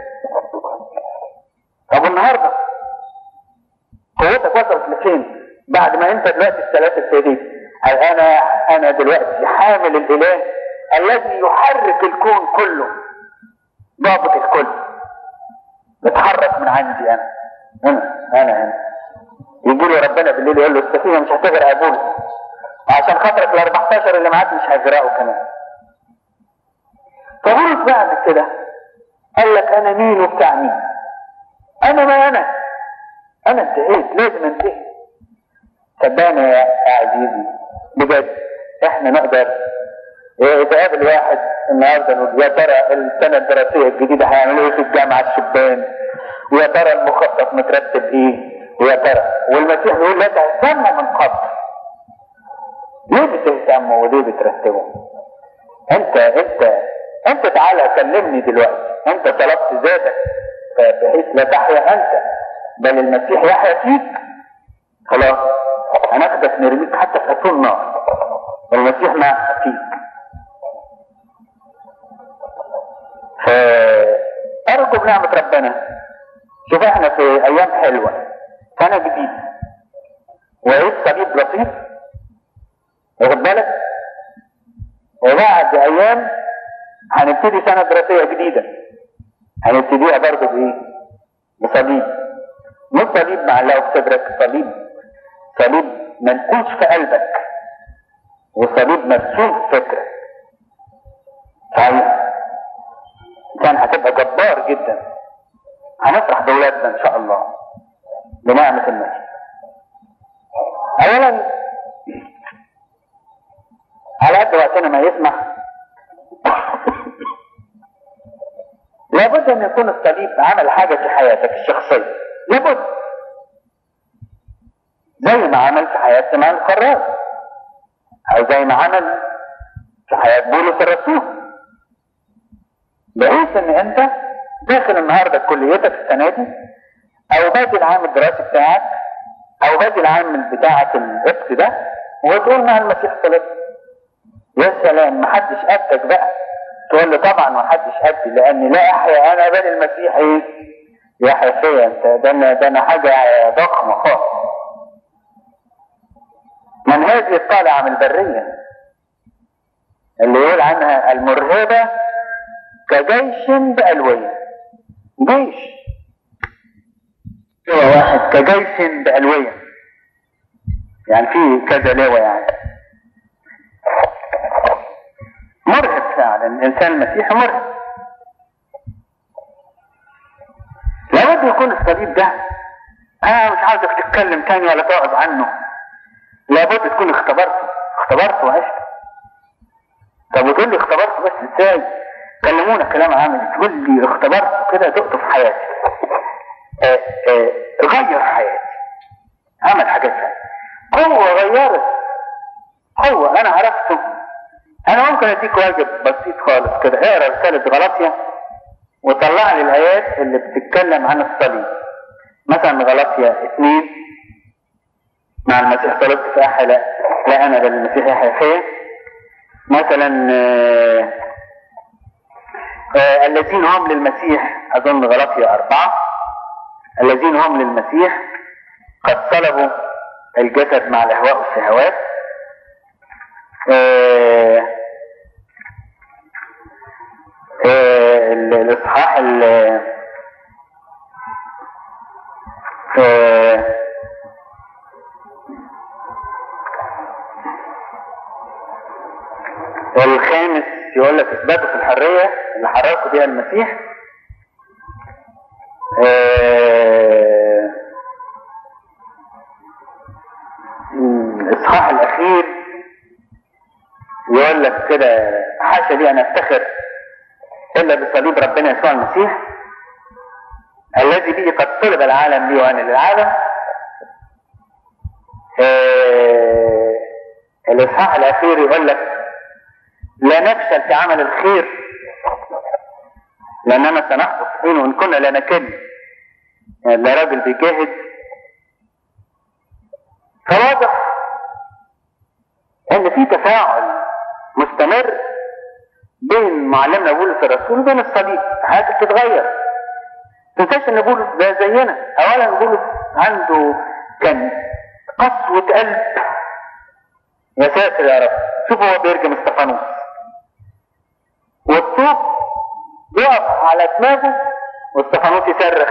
طب النهارده قوتك وصلت لفين بعد ما انت دلوقتي السلاسل في ايديك قال انا انا دلوقتي حامل الاله الذي يحرك الكون كله ضابط الكل بتحرك من عندي انا هنا انا هنا يجي لي ربنا بالليل يقول له السفينه مش هتغرق يا بولس عشان خاطرك ال 14 اللي معاك مش هيغرقوا كمان فبولس بعد كده قال لك انا مين وبتاع مين انا ما انا انا انتهيت لازم انتهي صدقني يا عزيزي بجد احنا نقدر يتقابل واحد النهارده نقول يا ترى السنه الدراسيه الجديده هيعملوا ايه في الجامعه الشبان ويا ترى المخطط مترتب ايه ويا ترى والمسيح بيقول لا تهتموا من قبل ليه بتهتموا وليه بترتبوا انت انت انت تعالى كلمني دلوقتي انت طلبت ذاتك بحيث لا تحيا انت بل المسيح يحيا فيك خلاص هناخدك نرميك حتى في اتون نار والمسيح معك فيك فأرجو بنعمة ربنا شوف احنا في ايام حلوه سنة جديدة وعيد صليب لطيف واخد بالك وبعد أيام هنبتدي سنة دراسية جديدة هنبتديها برضه بإيه؟ بصليب مش صليب معلقه في صدرك صليب صليب منقوش في قلبك وصليب مرسوم في فكرك صحيح كان هتبقى جبار جدا هنفرح بولادنا ان شاء الله بنعمة المسيح اولا على قد وقتنا ما يسمح لابد ان يكون الصليب عمل حاجة في حياتك الشخصية لابد زي ما عمل في حياة سمعان الخراج او زي ما عمل في حياة بولس الرسول بحيث ان انت داخل النهارده كليتك السنه دي او بادئ العام الدراسي بتاعك او باجي العامل بتاعة القبط ده وتقول مع المسيح صلب يا سلام محدش قدك بقى تقول له طبعا محدش قدي لاني لا احيا انا بل المسيح ايه يحيا فيا انت ده انا ده انا حاجه ضخمه خالص من هذه الطالعه من البريه اللي يقول عنها المرهبه كجيش بألوية جيش لواء واحد كجيش بألوية يعني في كذا لواء يعني مرهب فعلا الانسان المسيحي مرهب لابد يكون الصليب ده انا مش عاوزك تتكلم تاني ولا تقعد عنه لابد تكون اختبرته اختبرته وعشت طب وتقول لي اختبرته بس ازاي كلمونا كلام عامل تقول لي اختبرته كده دقته في حياتي اه اه غير حياتي عمل حاجات هو غيرت هو انا عرفته انا ممكن اديك واجب بسيط خالص كده اقرا رسالة غلطية وطلع لي الايات اللي بتتكلم عن الصليب مثلا غلطية اثنين مع المسيح طلبت في احد لا, لا انا بل المسيح يحيى فيا مثلا آه آه الذين هم للمسيح اظن غلطية اربعة الذين هم للمسيح قد صلبوا الجسد مع الاهواء والشهوات آه آه الاصحاح آه الخامس يقول لك اثباتوا في الحريه اللي حرركوا بيها المسيح الاصحاح الاخير يقول لك كده حاشا لي ان افتخر الا بصليب ربنا يسوع المسيح الذي به قد طلب العالم لي وانا للعالم آه الاصحاح الاخير يقول لك لا نفشل في عمل الخير لاننا سنحفظ حين وان كنا لا نكل يعني لا راجل بيجاهد فواضح ان في تفاعل مستمر بين معلمنا بولس الرسول وبين الصليب حياته بتتغير تنساش ان بولس ده زينا اولا بولس عنده كان قسوة قلب يا ساتر يا رب شوف هو بيرجم استفانوس والطوب يقف على دماغه واستفانوس يصرخ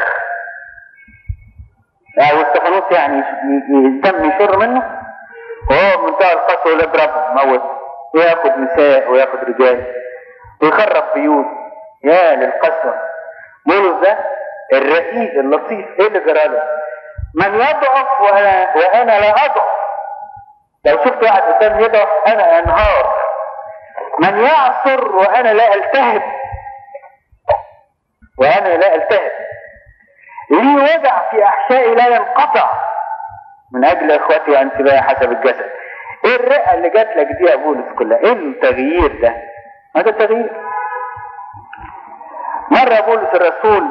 يعني واستفانوس يعني الدم يشر منه وهو بمنتهى القسوة يضرب موت وياخد نساء وياخد رجال ويخرب بيوت يا للقسوة بولس ده الرئيس اللطيف ايه اللي جراله من يضعف وانا وانا لا اضعف لو شفت واحد قدام يضعف انا انهار من يعصر وانا لا التهب وانا لا التهب لي وجع في احشائي لا ينقطع من اجل اخوتي وانسبائي حسب الجسد ايه الرئه اللي جات لك دي يا بولس كلها ايه التغيير ده هذا التغيير مره بولس الرسول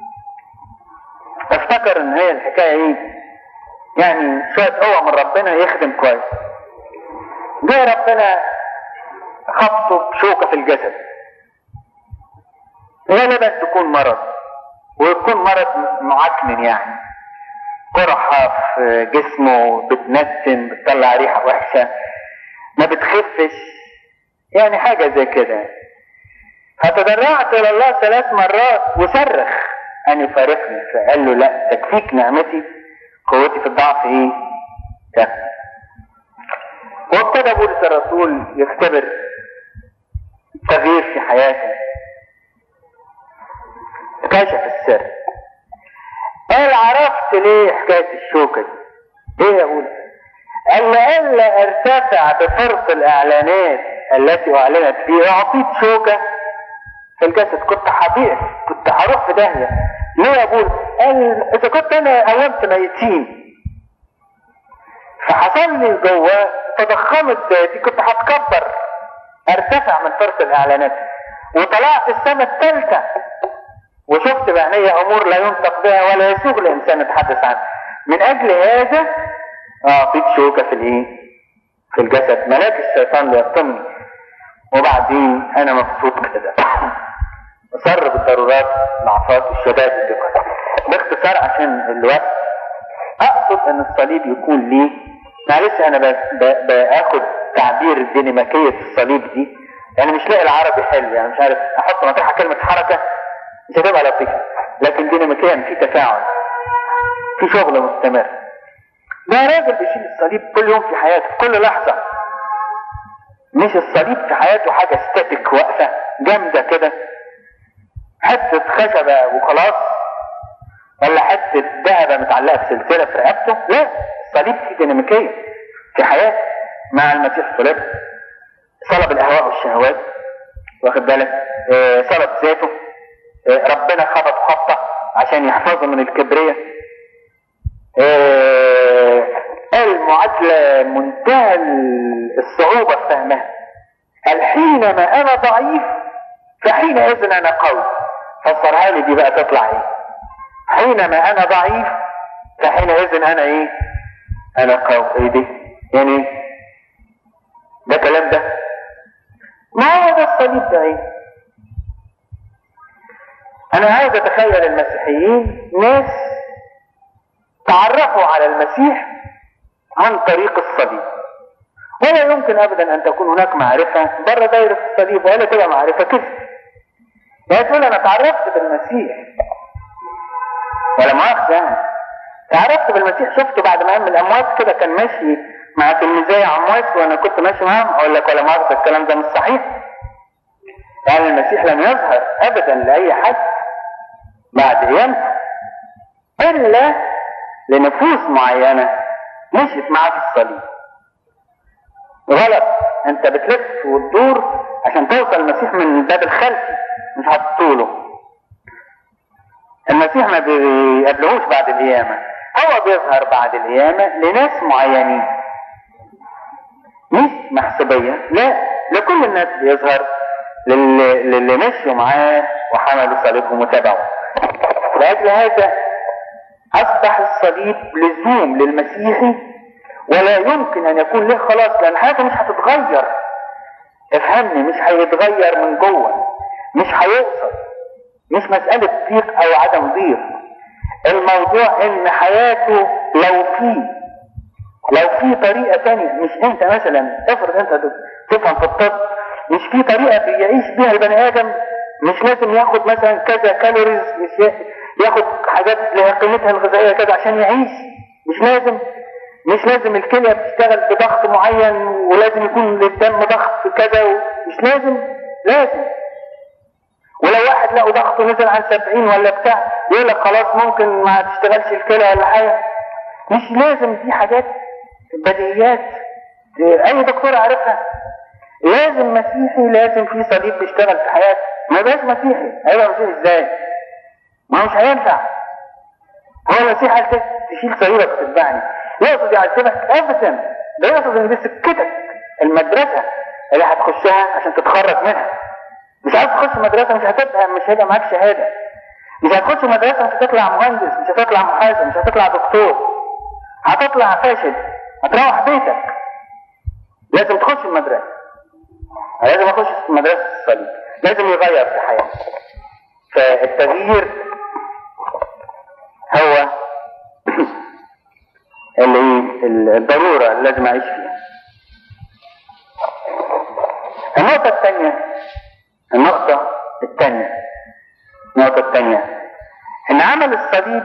افتكر ان هي الحكايه ايه يعني شويه قوه من ربنا يخدم كويس جه ربنا خبطه بشوكه في الجسد غالبا تكون مرض ويكون مرض معكنن يعني قرحة في جسمه بتنتن بتطلع ريحة وحشة ما بتخفش يعني حاجة زي كده فتضرعت إلى الله ثلاث مرات وصرخ أن يفارقني فقال له لا تكفيك نعمتي قوتي في الضعف إيه؟ تكفي وابتدى بولس الرسول يختبر تغيير في حياته كشف السر قال عرفت ليه حكاية الشوكة دي ايه يا بولس قال لئلا ارتفع بفرط الاعلانات التي اعلنت فيه اعطيت شوكة في الجسد كنت هضيع كنت هروح في داهية ليه يا بولس قال اذا كنت انا قومت ميتين فحصل لي جواه تضخمت ذاتي كنت هتكبر ارتفع من فرط الاعلانات وطلعت السنة الثالثة وشفت بعيني امور لا ينطق بها ولا يسوغ الانسان يتحدث عنها من اجل هذا اه في شوكة في الايه في الجسد ملاك الشيطان ليقتلني وبعدين انا مبسوط كده اصر بالضرورات العفات والشباب اللي قد باختصار عشان الوقت اقصد ان الصليب يكون ليه معلش انا ب- ب- باخد تعبير الديناميكية الصليب دي يعني مش لاقي العربي حلو يعني مش عارف احط مطرحها كلمة حركة مش هتبقى لطيفة لكن ديناميكيا في تفاعل في شغل مستمر ده راجل بيشيل الصليب كل يوم في حياته في كل لحظة مش الصليب في حياته حاجة ستاتيك واقفة جامدة كده حتة خشبة وخلاص ولا حتة ذهبة متعلقة بسلسلة في رقبته لا الصليب فيه ديناميكية في حياة مع المسيح صلب صلب الأهواء والشهوات واخد بالك آه، صلب ذاته آه، ربنا خبط خبطة عشان يحفظه من الكبرية آه، المعادلة منتهى الصعوبة في فهمها قال حينما أنا ضعيف فحينئذ أنا قوي فسرها لي دي بقى تطلع إيه حينما أنا ضعيف فحينئذ أنا إيه أنا قوي إيه دي يعني إيه؟ ده كلام ده ما هو ده الصليب ده إيه أنا عايز أتخيل المسيحيين ناس تعرفوا على المسيح عن طريق الصليب ولا يمكن ابدا ان تكون هناك معرفة بره دايرة الصليب ولا تبقى معرفة كذب لا تقول انا تعرفت بالمسيح ولا مؤاخذة يعني تعرفت بالمسيح شفته بعد ما قام من الاموات كده كان ماشي مع تلميذي عمواس وانا كنت ماشي معاهم اقول لك ولا مؤاخذة الكلام ده مش صحيح يعني المسيح لم يظهر ابدا لاي حد بعد قيامته الا لنفوس معينة مشيت معاه في الصليب غلط انت بتلف وتدور عشان توصل المسيح من الباب الخلفي مش هتطوله المسيح ما بيقابلهوش بعد القيامة هو بيظهر بعد القيامة لناس معينين مش محسوبية لا لكل الناس بيظهر للي, للي مشوا معاه وحملوا صليبهم وتبعوا لأجل هذا أصبح الصليب لزوم للمسيحي ولا يمكن أن يكون له خلاص لأن حاجة مش هتتغير افهمني مش هيتغير من جوه مش هيوصل مش مسألة ضيق أو عدم ضيق الموضوع إن حياته لو في لو في طريقة تانية مش أنت مثلا افرض أنت تفهم في الطب مش في طريقة بيعيش بيها البني آدم مش لازم ياخد مثلا كذا كالوريز مش ياخد حاجات لها قيمتها الغذائية كذا عشان يعيش مش لازم مش لازم الكلية بتشتغل بضغط معين ولازم يكون للدم ضغط كذا مش لازم لازم ولو واحد لقوا ضغطه نزل عن 70 ولا بتاع يقول لك خلاص ممكن ما تشتغلش الكلى ولا حاجة مش لازم دي حاجات بديهيات اي دكتور عارفها لازم مسيحي لازم في صليب بيشتغل في حياته ما بقاش مسيحي هيبقى مسيحي ازاي ما هو مش هينفع هو المسيح قال تشيل صليبك وتتبعني يقصد يعذبك ابدا ده يقصد ان دي سكتك المدرسه اللي هتخشها عشان تتخرج منها مش عايز تخش مدرسه مش هتبقى مش هيبقى معاك شهاده مش هتخش مدرسه مش هتطلع مهندس مش هتطلع محاسب مش هتطلع دكتور هتطلع فاشل هتروح بيتك لازم تخش المدرسه لازم اخش في مدرسه الصليب لازم يغير في حياتي فالتغيير هو اللي الضرورة اللي لازم أعيش فيها النقطة الثانية النقطة الثانية النقطة الثانية إن عمل الصليب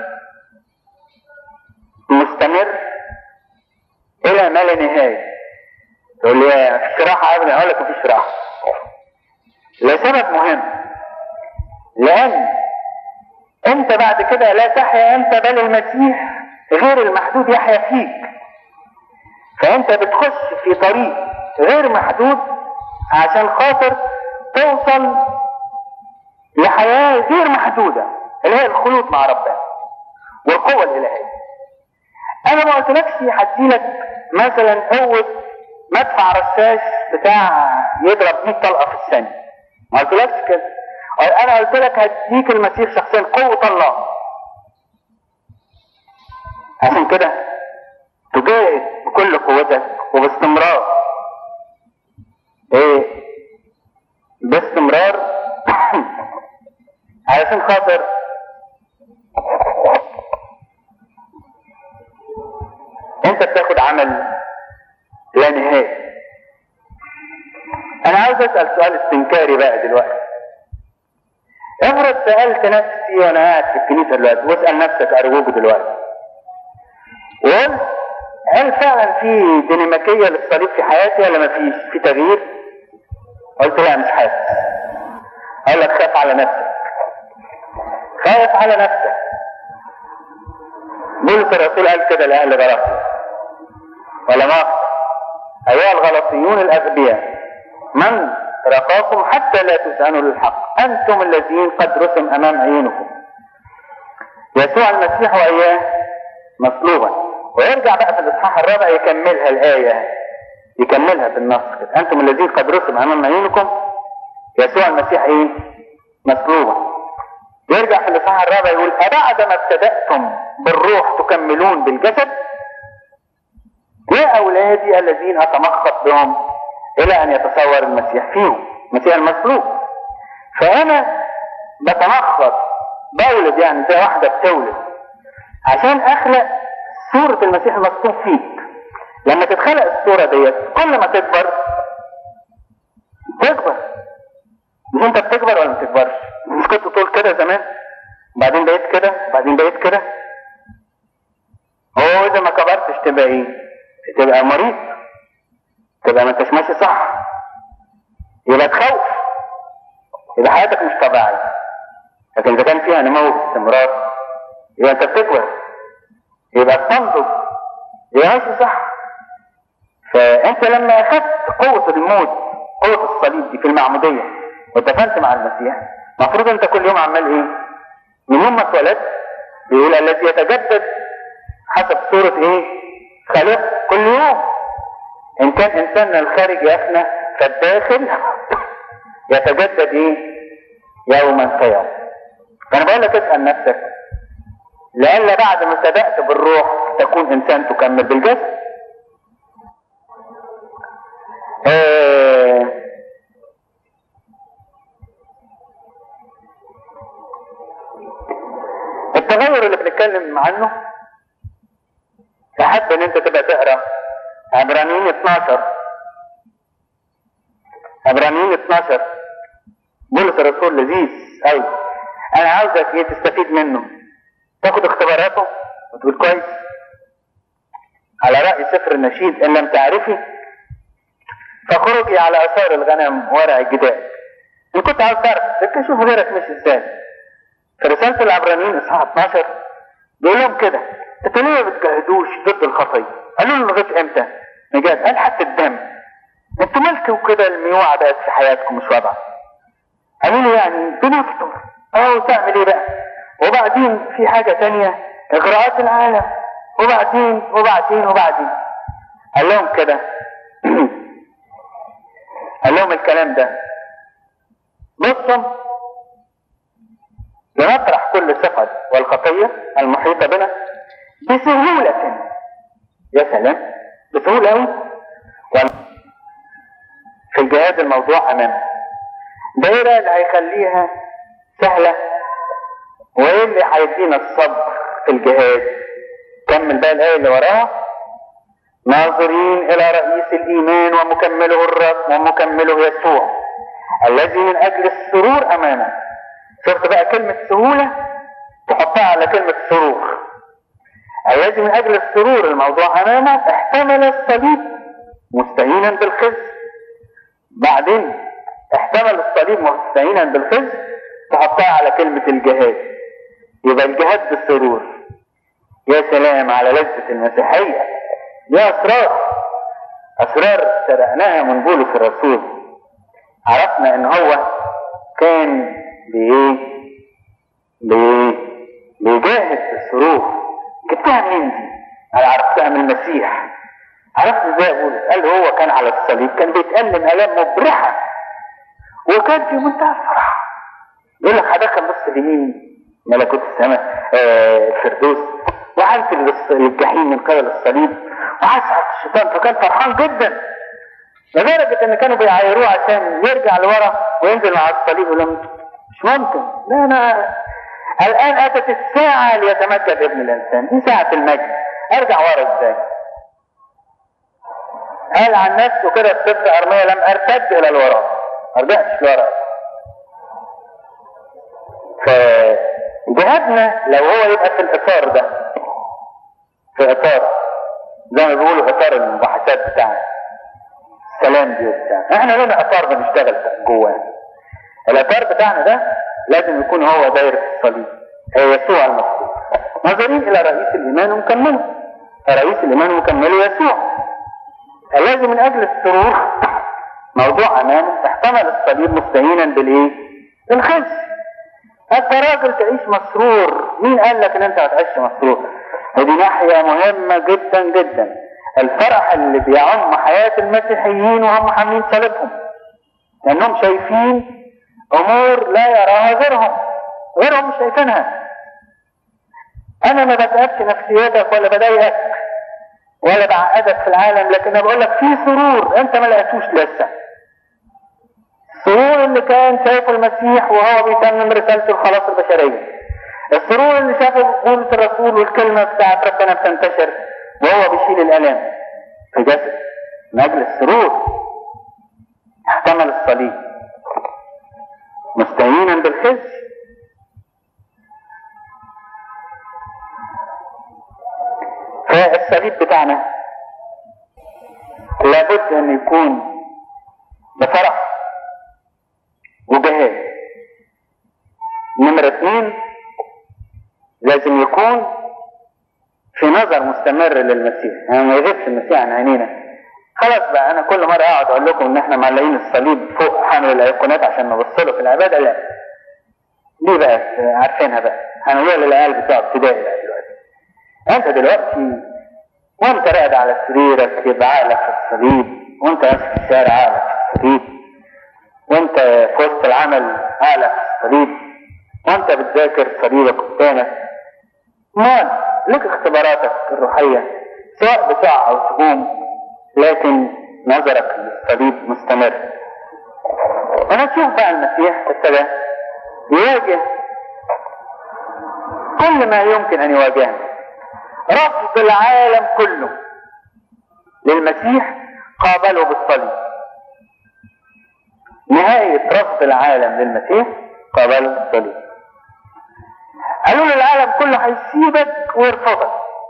مستمر إلى ما لا نهاية تقول لي مفيش راحة أبدا أقول لك مفيش راحة لسبب مهم لأن أنت بعد كده لا تحيا أنت بل المسيح غير المحدود يحيا فيك فانت بتخش في طريق غير محدود عشان خاطر توصل لحياة غير محدودة اللي هي الخلود مع ربنا والقوة الإلهية أنا ما قلتلكش هديلك مثلا قوة مدفع رشاش بتاع يضرب 100 طلقة في الثانية ما قلتلكش كده أنا قلت لك هديك المسيح شخصيا قوة الله عشان كده تجاهد بكل قوتك وباستمرار ايه باستمرار علشان خاطر انت بتاخد عمل لا نهاية انا عاوز اسأل سؤال استنكاري بقى دلوقتي افرض سألت نفسي وانا قاعد في الكنيسة دلوقتي واسأل نفسك ارجوك دلوقتي وقلت هل فعلا في ديناميكية للصليب في حياتي ولا مفيش في تغيير قلت لا مش حاسس اقول لك خاف على نفسك خاف على نفسك بولس الرسول قال كده لاهل غلطية ولا ما ايها الغلطيون الاغبياء من رقاكم حتى لا تسألوا للحق انتم الذين قد رسم امام عيونكم يسوع المسيح واياه مصلوبا ويرجع بقى في الاصحاح الرابع يكملها الايه يكملها بالنص كده انتم الذين قد رسم امام عيونكم يسوع المسيح ايه مصلوبا يرجع في الاصحاح الرابع يقول أبعد ما ابتدأتم بالروح تكملون بالجسد يا أولادي الذين أتمخط بهم إلى أن يتصور المسيح فيهم المسيح المصلوب فأنا بتمخط بولد يعني زي واحدة بتولد عشان أخلق صورة المسيح المصلوب فيك لما تتخلق الصورة ديت كل ما تكبر تكبر مش انت بتكبر ولا ما بتكبرش مش كنت تقول كده زمان بعدين بقيت كده بعدين بقيت كده هو اذا ما كبرتش تبقى ايه تبقى مريض تبقى ما انتش ماشي صح يبقى تخوف يبقى حياتك مش طبيعية لكن اذا كان فيها نمو باستمرار يبقى انت بتكبر يبقى بتنضج يبقى ماشي صح فانت لما اخذت قوة الموت قوة الصليب دي في المعمودية ودفنت مع المسيح المفروض انت كل يوم عمال ايه من يوم ما اتولدت بيقول الذي يتجدد حسب صورة ايه خالق كل يوم ان كان انساننا الخارج يفنى فالداخل يتجدد ايه يوما فيوم فانا بقول لك اسأل نفسك لألا بعد ما ابتدأت بالروح تكون انسان تكمل بالجسد آه التغير اللي بنتكلم عنه احب ان انت تبقى تقرا عبرانيين 12 عبرانيين 12 بولس الرسول لذيذ قوي انا عاوزك ايه تستفيد منه تاخد اختباراته وتقول كويس على رأي سفر النشيد ان لم تعرفي فخرجي على اثار الغنم ورع الجدال ان كنت عاوز تعرف السكه شوف غيرك مش ازاي في رسالة العبرانيين اصحاح 12 بيقول لهم كده انتوا ليه ما بتجاهدوش ضد الخطية؟ قالوا له لغاية امتى؟ نجاهد قال حتى الدم انتوا مالكوا كده الميوعة بقت في حياتكم مش واضحة قالوا له يعني بنفطر اه تعمل ايه بقى؟ وبعدين في حاجة تانية اغراءات العالم وبعدين وبعدين وبعدين قال لهم كده قال لهم الكلام ده بصوا لنطرح كل صفة والخطية المحيطة بنا بسهولة يا سلام بسهولة أوي في الجهاز الموضوع أمامنا ده ايه بقى اللي هيخليها سهلة وايه اللي هيدينا الصبر في الجهاز كمل بقى الآية اللي وراها ناظرين إلى رئيس الإيمان ومكمله الرب ومكمله يسوع الذي من أجل السرور أمامه شفت بقى كلمة سهولة تحطها على كلمة سرور الذي من أجل السرور الموضوع أمامه احتمل الصليب مستهينا بالخزي بعدين احتمل الصليب مستهينا بالخزي تحطها على كلمة الجهاد يبقى الجهاد بالسرور يا سلام على لذة المسيحية دي أسرار أسرار سرقناها من بولس الرسول عرفنا إن هو كان بإيه؟ بإيه؟ بيجاهد بالسرور جبتها منين دي؟ أنا عرفتها من المسيح عرفت ازاي بولس؟ قال هو كان على الصليب كان بيتألم آلام مبرحة وكان في منتهى الفرح يقول لك هدخل بص اليمين ملكوت السماء آه الفردوس وجعلت للص- للجحيم من قبل الصليب وعسعت الشيطان فكان فرحان جدا لدرجة ان كانوا بيعايروه عشان يرجع لورا وينزل مع الصليب يقول لهم مش ممكن لا انا الان اتت الساعة ليتمجد ابن الانسان دي ساعة المجد ارجع ورا ازاي قال عن نفسه كده في سفر ارميا لم ارتد الى الوراء ما رجعتش لورا فجهادنا لو هو يبقى في الاطار ده في اطار زي ما بيقولوا اطار المباحثات بتاعنا السلام دي وبتاع احنا لنا اطار بنشتغل جواه الاطار بتاعنا ده لازم يكون هو دايرة الصليب هي يسوع المخلوق ناظرين الى رئيس الايمان ومكمله رئيس الايمان ومكمله يسوع الذي من اجل السرور موضوع امامه احتمل الصليب مستهينا بالايه بالخزي انت راجل تعيش مسرور مين قال لك ان انت هتعيش مسرور ودي ناحية مهمة جدا جدا الفرح اللي بيعم حياة المسيحيين وهم حاملين صليبهم لانهم شايفين امور لا يراها غيرهم غيرهم مش شايفينها انا ما بتعبش نفسيتك ولا بضايقك ولا بعقدك في العالم لكن انا بقول لك في سرور انت ما لقيتوش لسه السرور اللي كان شايفه المسيح وهو بيتمم رسالة الخلاص البشرية السرور اللي شافه بولس الرسول والكلمة بتاعت ربنا بتنتشر وهو بيشيل الآلام في جسد من أجل السرور احتمل الصليب مستهينا بالخزي فالصليب بتاعنا لابد ان يكون بفرح وجهاد نمرة اثنين لازم يكون في نظر مستمر للمسيح يعني ما يغيبش المسيح عن عينينا خلاص بقى انا كل مرة اقعد اقول لكم ان احنا معلقين الصليب فوق حامل الايقونات عشان نبص له في العبادة لا ليه بقى عارفينها بقى هنقولها للعيال بتوع ابتدائي بقى دلوقتي انت دلوقتي وانت راقد على سريرك يبقى عقلك في الصليب وانت ماشي في الشارع عقلك في الصليب وانت في وسط العمل عقلك في الصليب وانت بتذاكر صليبك قدامك مال لك اختباراتك الروحية سواء بتقع او تقوم لكن نظرك للصليب مستمر ونشوف بقى المسيح ابتدى يواجه كل ما يمكن ان يواجهه رفض العالم كله للمسيح قابله بالصليب نهاية رفض العالم للمسيح قابله بالصليب قالوا له العالم كله هيسيبك ويرفضك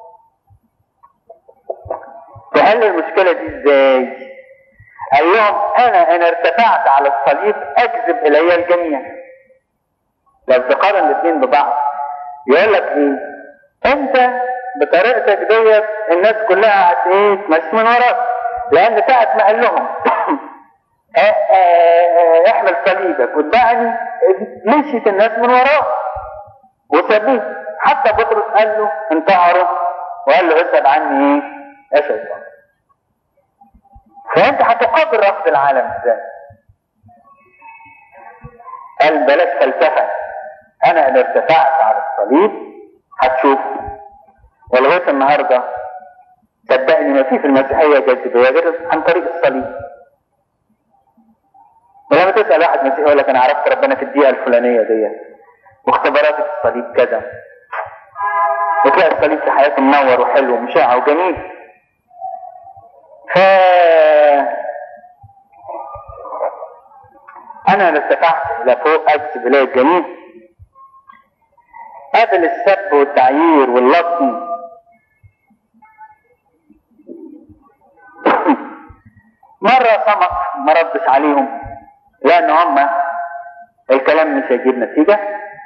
تحل المشكلة دي ازاي قال لهم انا ان ارتفعت على الصليب اجذب الي الجميع لو تقارن الاثنين ببعض يقول لك ايه انت بطريقتك ديت الناس كلها هت ايه تمشي من وراك لان ساعة ما قال لهم آه، آه، آه، احمل صليبك واتبعني مشيت الناس من وراه وسابوه حتى بطرس قال له انتحروا وقال له اسأل عني ايه يا شيطان فانت هتقابل رفض العالم ازاي قال بلاش فلسفه انا ان ارتفعت على الصليب هتشوف ولغايه النهارده صدقني ما في في المسيحيه جاذبيه غير عن طريق الصليب ولما تسال واحد مسيحي يقول لك انا عرفت ربنا في الدقيقه الفلانيه دي واختباراتي في الصليب كذا وتلاقي الصليب في حياته منور وحلو ومشاع وجميل ف انا اللي ارتفعت الى فوق اجذب الي الجميل قابل السب والتعيير واللطم مرة صمت ما ردش عليهم لأن هم الكلام مش هيجيب نتيجة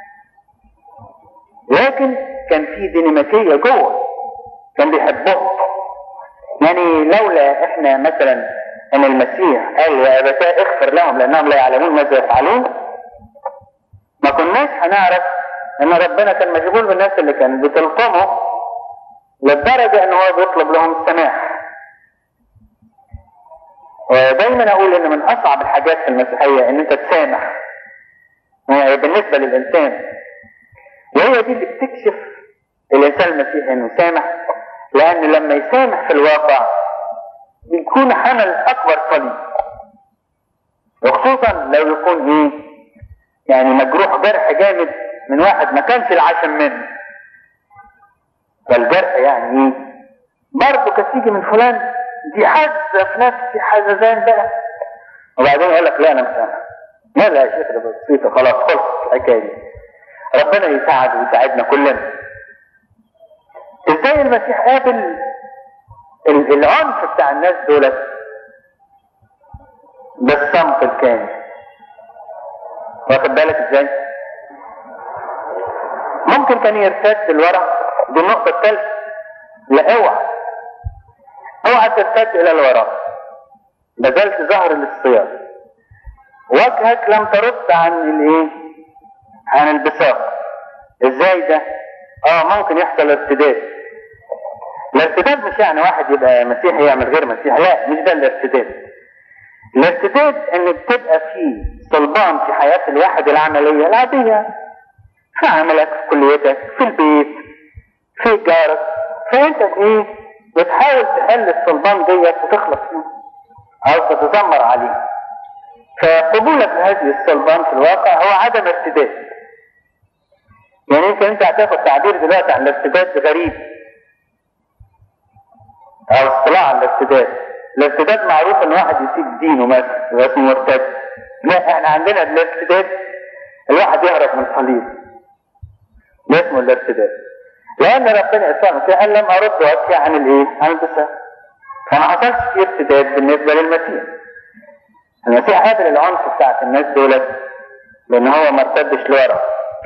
لكن كان في ديناميكية جوه كان بيحبهم يعني لولا احنا مثلا ان المسيح قال يا ابتاء اغفر لهم لانهم لا يعلمون ماذا يفعلون ما كناش هنعرف ان ربنا كان مشغول بالناس اللي كان بتلطمه للدرجة ان هو بيطلب لهم السماح ودايما اقول ان من اصعب الحاجات في المسيحية ان انت تسامح بالنسبة للانسان وهي دي اللي بتكشف الانسان المسيحي انه يسامح لان لما يسامح في الواقع بيكون حمل اكبر صليب وخصوصا لو يكون ايه يعني مجروح جرح جامد من واحد ما كانش العشم منه فالجرح يعني ايه برضه كانت تيجي من فلان دي حزه في نفسي حزازان بقى وبعدين يقول لك لا انا مسامح لا لا يا شيخ ده بسيطه خلاص خلص الحكايه دي ربنا يساعد ويساعدنا كلنا ازاي المسيح قابل ال- العنف بتاع الناس دولت بالصمت الكامل واخد بالك ازاي ممكن كان يرتد لورا دي النقطة الثالثة لا اوعى اوعى ترتد الى الوراء بذلت ظهر للصيام وجهك لم ترد عن الايه عن البساق ازاي ده اه ممكن يحصل ارتداد الارتداد مش يعني واحد يبقى مسيحي يعمل غير مسيحي لا مش ده الارتداد الارتداد ان بتبقى فيه صلبان في حياة الواحد العملية العادية في عملك في كليتك في البيت في جارك فانت ايه بتحاول تحل الصلبان ديت وتخلص منه او تتذمر عليه فقبولك لهذه الصلبان في الواقع هو عدم ارتداد يعني يمكن انت هتاخد تعبير دلوقتي عن الارتداد غريب او اصطلاح عن الارتداد الارتداد معروف ان واحد يسيب دينه مثلا يبقى اسمه مرتد لا احنا عندنا الارتداد الواحد يهرب من صليب ده اسمه الارتداد لان ربنا يسوع المسيح قال لم ارد وجهي عن الايه؟ عن البساط فما حصلش في ارتداد بالنسبه للمسيح المسيح قابل العنف بتاعت الناس دولت لان هو ما ارتدش لورا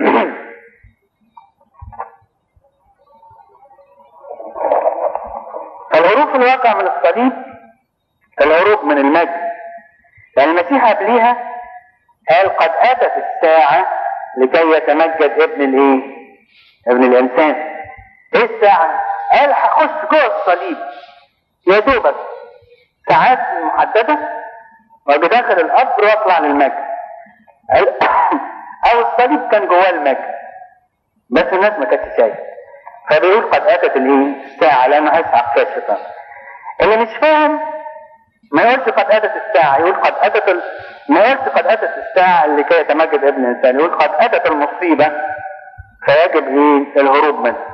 فالهروب في الواقع من الصليب الهروب من المجد يعني المسيح قبليها قال قد اتت الساعة لكي يتمجد ابن الايه ابن الانسان ايه الساعة قال هخش جوه الصليب يا دوبك ساعات محددة وبداخل القبر واطلع للمجد قال او الصليب كان جواه المجد بس الناس ما كانتش شايفه فبيقول قد اتت الايه الساعة لانه هيسحق فيها الشيطان اللي مش فاهم ما يقولش قد اتت الساعة يقول قد اتت ال... ما يقولش قد اتت الساعة لكي يتمجد ابن الانسان يقول قد اتت المصيبة فيجب ايه الهروب منها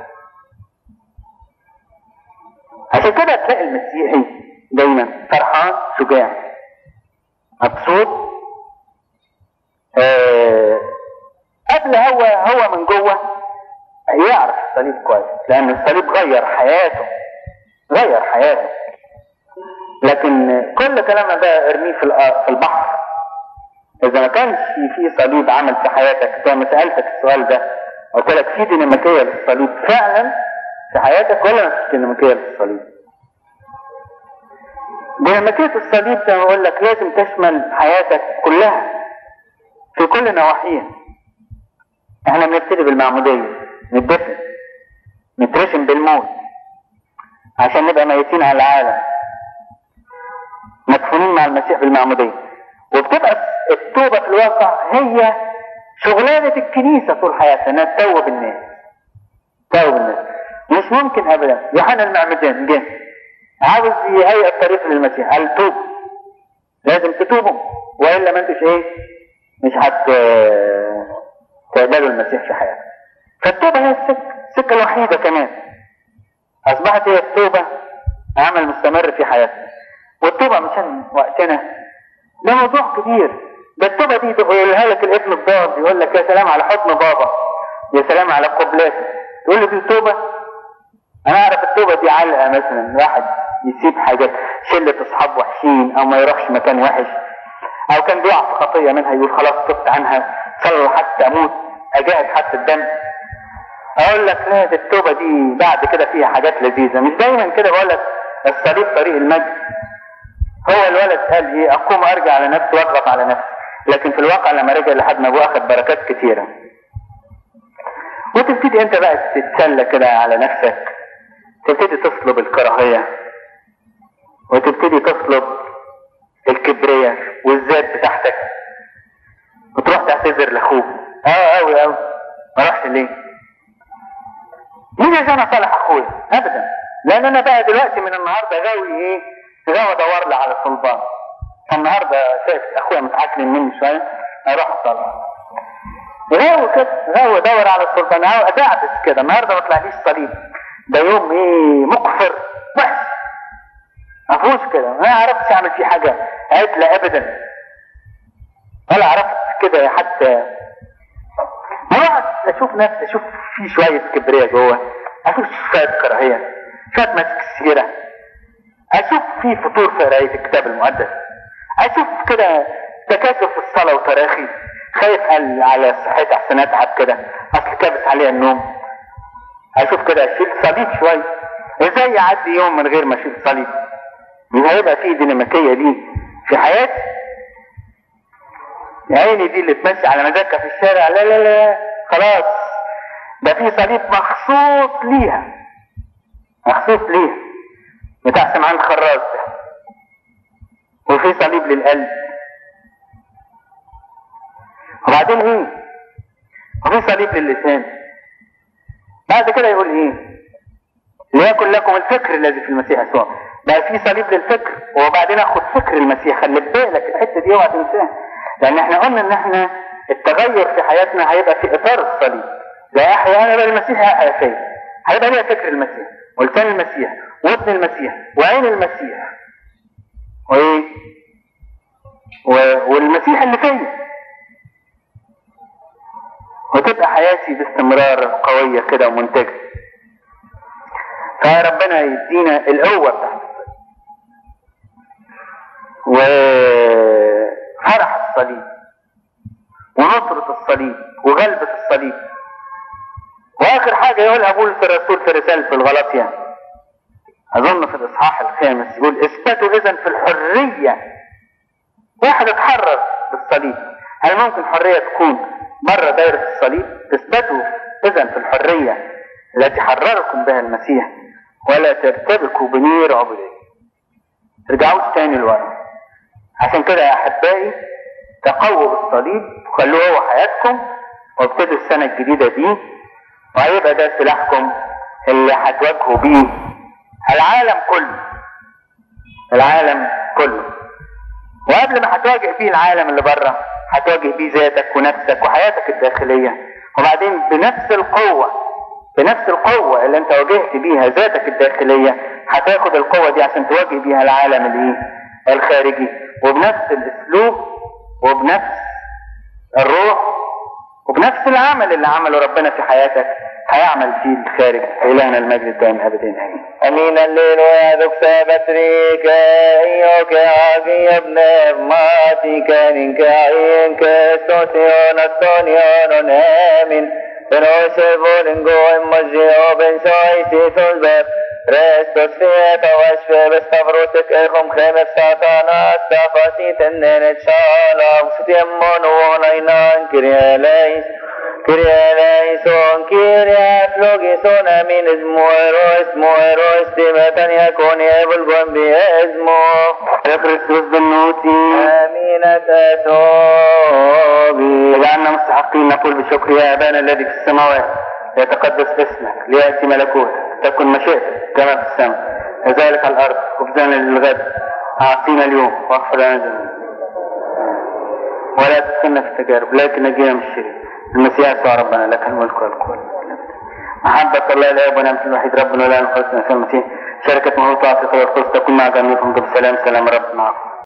عشان كده تلاقي المسيحي دايما فرحان شجاع مبسوط آه قبل هو هو من جوه يعرف الصليب كويس لان الصليب غير حياته غير حياته لكن كل كلامنا ده ارميه في الأ- في البحر اذا ما كانش في صليب عمل في حياتك زي ما سالتك السؤال ده قلت لك في ديناميكيه للصليب فعلا في حياتك ولا ما فيش ديناميكيه للصليب ديناميكيه الصليب زي ما بقول لك لازم تشمل حياتك كلها في كل نواحيها احنا بنبتدي بالمعموديه نتدفن نترشم بالموت عشان نبقى ميتين على العالم مدفونين مع المسيح بالمعمودية وبتبقى التوبة في الواقع هي شغلانة الكنيسة طول حياتها انها تتوب الناس تتوب الناس مش ممكن ابدا يوحنا المعمدان جه عاوز يهيئ الطريق للمسيح قال توب لازم تتوبوا والا ما انتش ايه مش هت تقبلوا المسيح في حياتك فالتوبة هي السكة السكة الوحيدة كمان أصبحت هي التوبة عمل مستمر في حياتنا والتوبة مشان وقتنا ده موضوع كبير ده التوبة دي يقولها لك الابن الضال يقول لك يا سلام على حضن بابا يا سلام على قبلاته تقول له دي توبة أنا أعرف التوبة دي علقة مثلا واحد يسيب حاجات شلة أصحاب وحشين أو ما يروحش مكان وحش أو كان بيقع في خطية منها يقول خلاص تبت عنها صلى حتى أموت أجاهد حتى الدم اقول لك لا دي التوبه دي بعد كده فيها حاجات لذيذه مش دايما كده بقول لك الصليب طريق المجد هو الولد قال ايه اقوم ارجع على نفسي واضغط على نفسي لكن في الواقع لما رجع لحد ما ابوه اخذ بركات كتيره وتبتدي انت بقى تتسلى كده على نفسك تبتدي تصلب الكراهيه وتبتدي تصلب الكبرياء والذات بتاعتك وتروح تعتذر لاخوك اه قوي قوي ما راحش ليه مش عشان اصالح اخويا ابدا لان انا بقى دلوقتي من النهارده غاوي ايه غاوي ادور لي على الصلبان النهارده شايف اخويا متعكن مني شويه اروح اصالح غاوي كده غاوي ادور على السلطان غاوي ادعبس كده النهارده ما طلعليش صليب ده يوم ايه مقفر وحش ما فيهوش كده ما عرفتش اعمل فيه حاجه عدله ابدا ولا عرفت كده حتى مرات اشوف نفسي اشوف في شويه كبرياء جوه اشوف شويه كراهيه شويه ماسك السيره اشوف في فطور في قرايه الكتاب المقدس اشوف كده تكاسل في الصلاه وتراخي خايف قال على صحتي احسن اتعب كده اصل كابس عليها النوم اشوف كده اشيل صليب شويه ازاي يعدي يوم من غير ما اشيل صليب مش هيبقى فيه ديناميكيه دي في حياتي يا عيني دي اللي تمشي على مزاجها في الشارع لا لا لا خلاص ده في صليب مخصوص ليها مخصوص ليها بتاع سمعان خراز ده وفي صليب للقلب وبعدين ايه وفي صليب للسان بعد كده يقول ايه ليكن لكم الفكر الذي في المسيح يسوع بقى في صليب للفكر وبعدين اخد فكر المسيح خلي بالك الحته دي اوعى تنساها لان احنا قلنا ان احنا التغير في حياتنا هيبقى في اطار الصليب لا احيا انا بل المسيح يحيا فيا هيبقى ليا فكر المسيح ولسان المسيح وابن المسيح وعين المسيح وايه و- والمسيح اللي فيا وتبقى حياتي باستمرار قوية كده ومنتجة فربنا يدينا القوة بتاعت وفرح الصليب ونصرة الصليب وغلبة الصليب واخر حاجة يقولها بولس الرسول في رسالة الغلطية اظن في الاصحاح الخامس يقول اثبتوا اذا في الحرية واحد اتحرر بالصليب هل ممكن حرية تكون بره دايرة الصليب اثبتوا اذا في الحرية التي حرركم بها المسيح ولا ترتبكوا بنير عبودية ترجعوش تاني لورا عشان كده يا احبائي تقووا بالصليب وخلوه هو حياتكم وابتدوا السنة الجديدة دي وهيبقى ده سلاحكم اللي هتواجهوا بيه العالم كله العالم كله وقبل ما هتواجه بيه العالم اللي بره هتواجه بيه ذاتك ونفسك وحياتك الداخلية وبعدين بنفس القوة بنفس القوة اللي انت واجهت بيها ذاتك الداخلية هتاخد القوة دي عشان تواجه بيها العالم الايه الخارجي وبنفس الاسلوب وبنفس الروح وبنفس العمل اللي عمله ربنا في حياتك هيعمل فيه الخارج إلهنا المجد الدائم أبدين آمين أمين الليل ويدك سابتريك إيوك عاقي ابن ماتي كان كعين كستوسيون التونيون آمين بنوشي بولنجو إمجيو بن شويسي سوزبر ريستوس فيتا واشفي بستفروتك إخم خيمة ساتانا استفاسي تنين تشالا وستيمون ونينان كريا ليس Kyrie eleison, Kyrie flogison, amin esmo eros, mo eros, timetan yakon evulgon bi esmo. يا كريستوس بنوتي آمين تتوبي. اجعلنا مستحقين نقول بشكر يا أبانا الذي في السماوات يتقدس اسمك ليأتي ملكوتك تكن مشيئتك كما في السماء كذلك على الأرض خبزنا للغد أعطينا اليوم واغفر لنا ذنوبنا ولا تدخلنا في التجارب لكن نجينا من الشرير المسيح يسوع ربنا لك الملك والقوة محبة الله الآب ونعمة الوحيد ربنا ولا نخلصنا في المسيح شركة موت وعطية القدس تكون مع جميعكم بسلام سلام رب معكم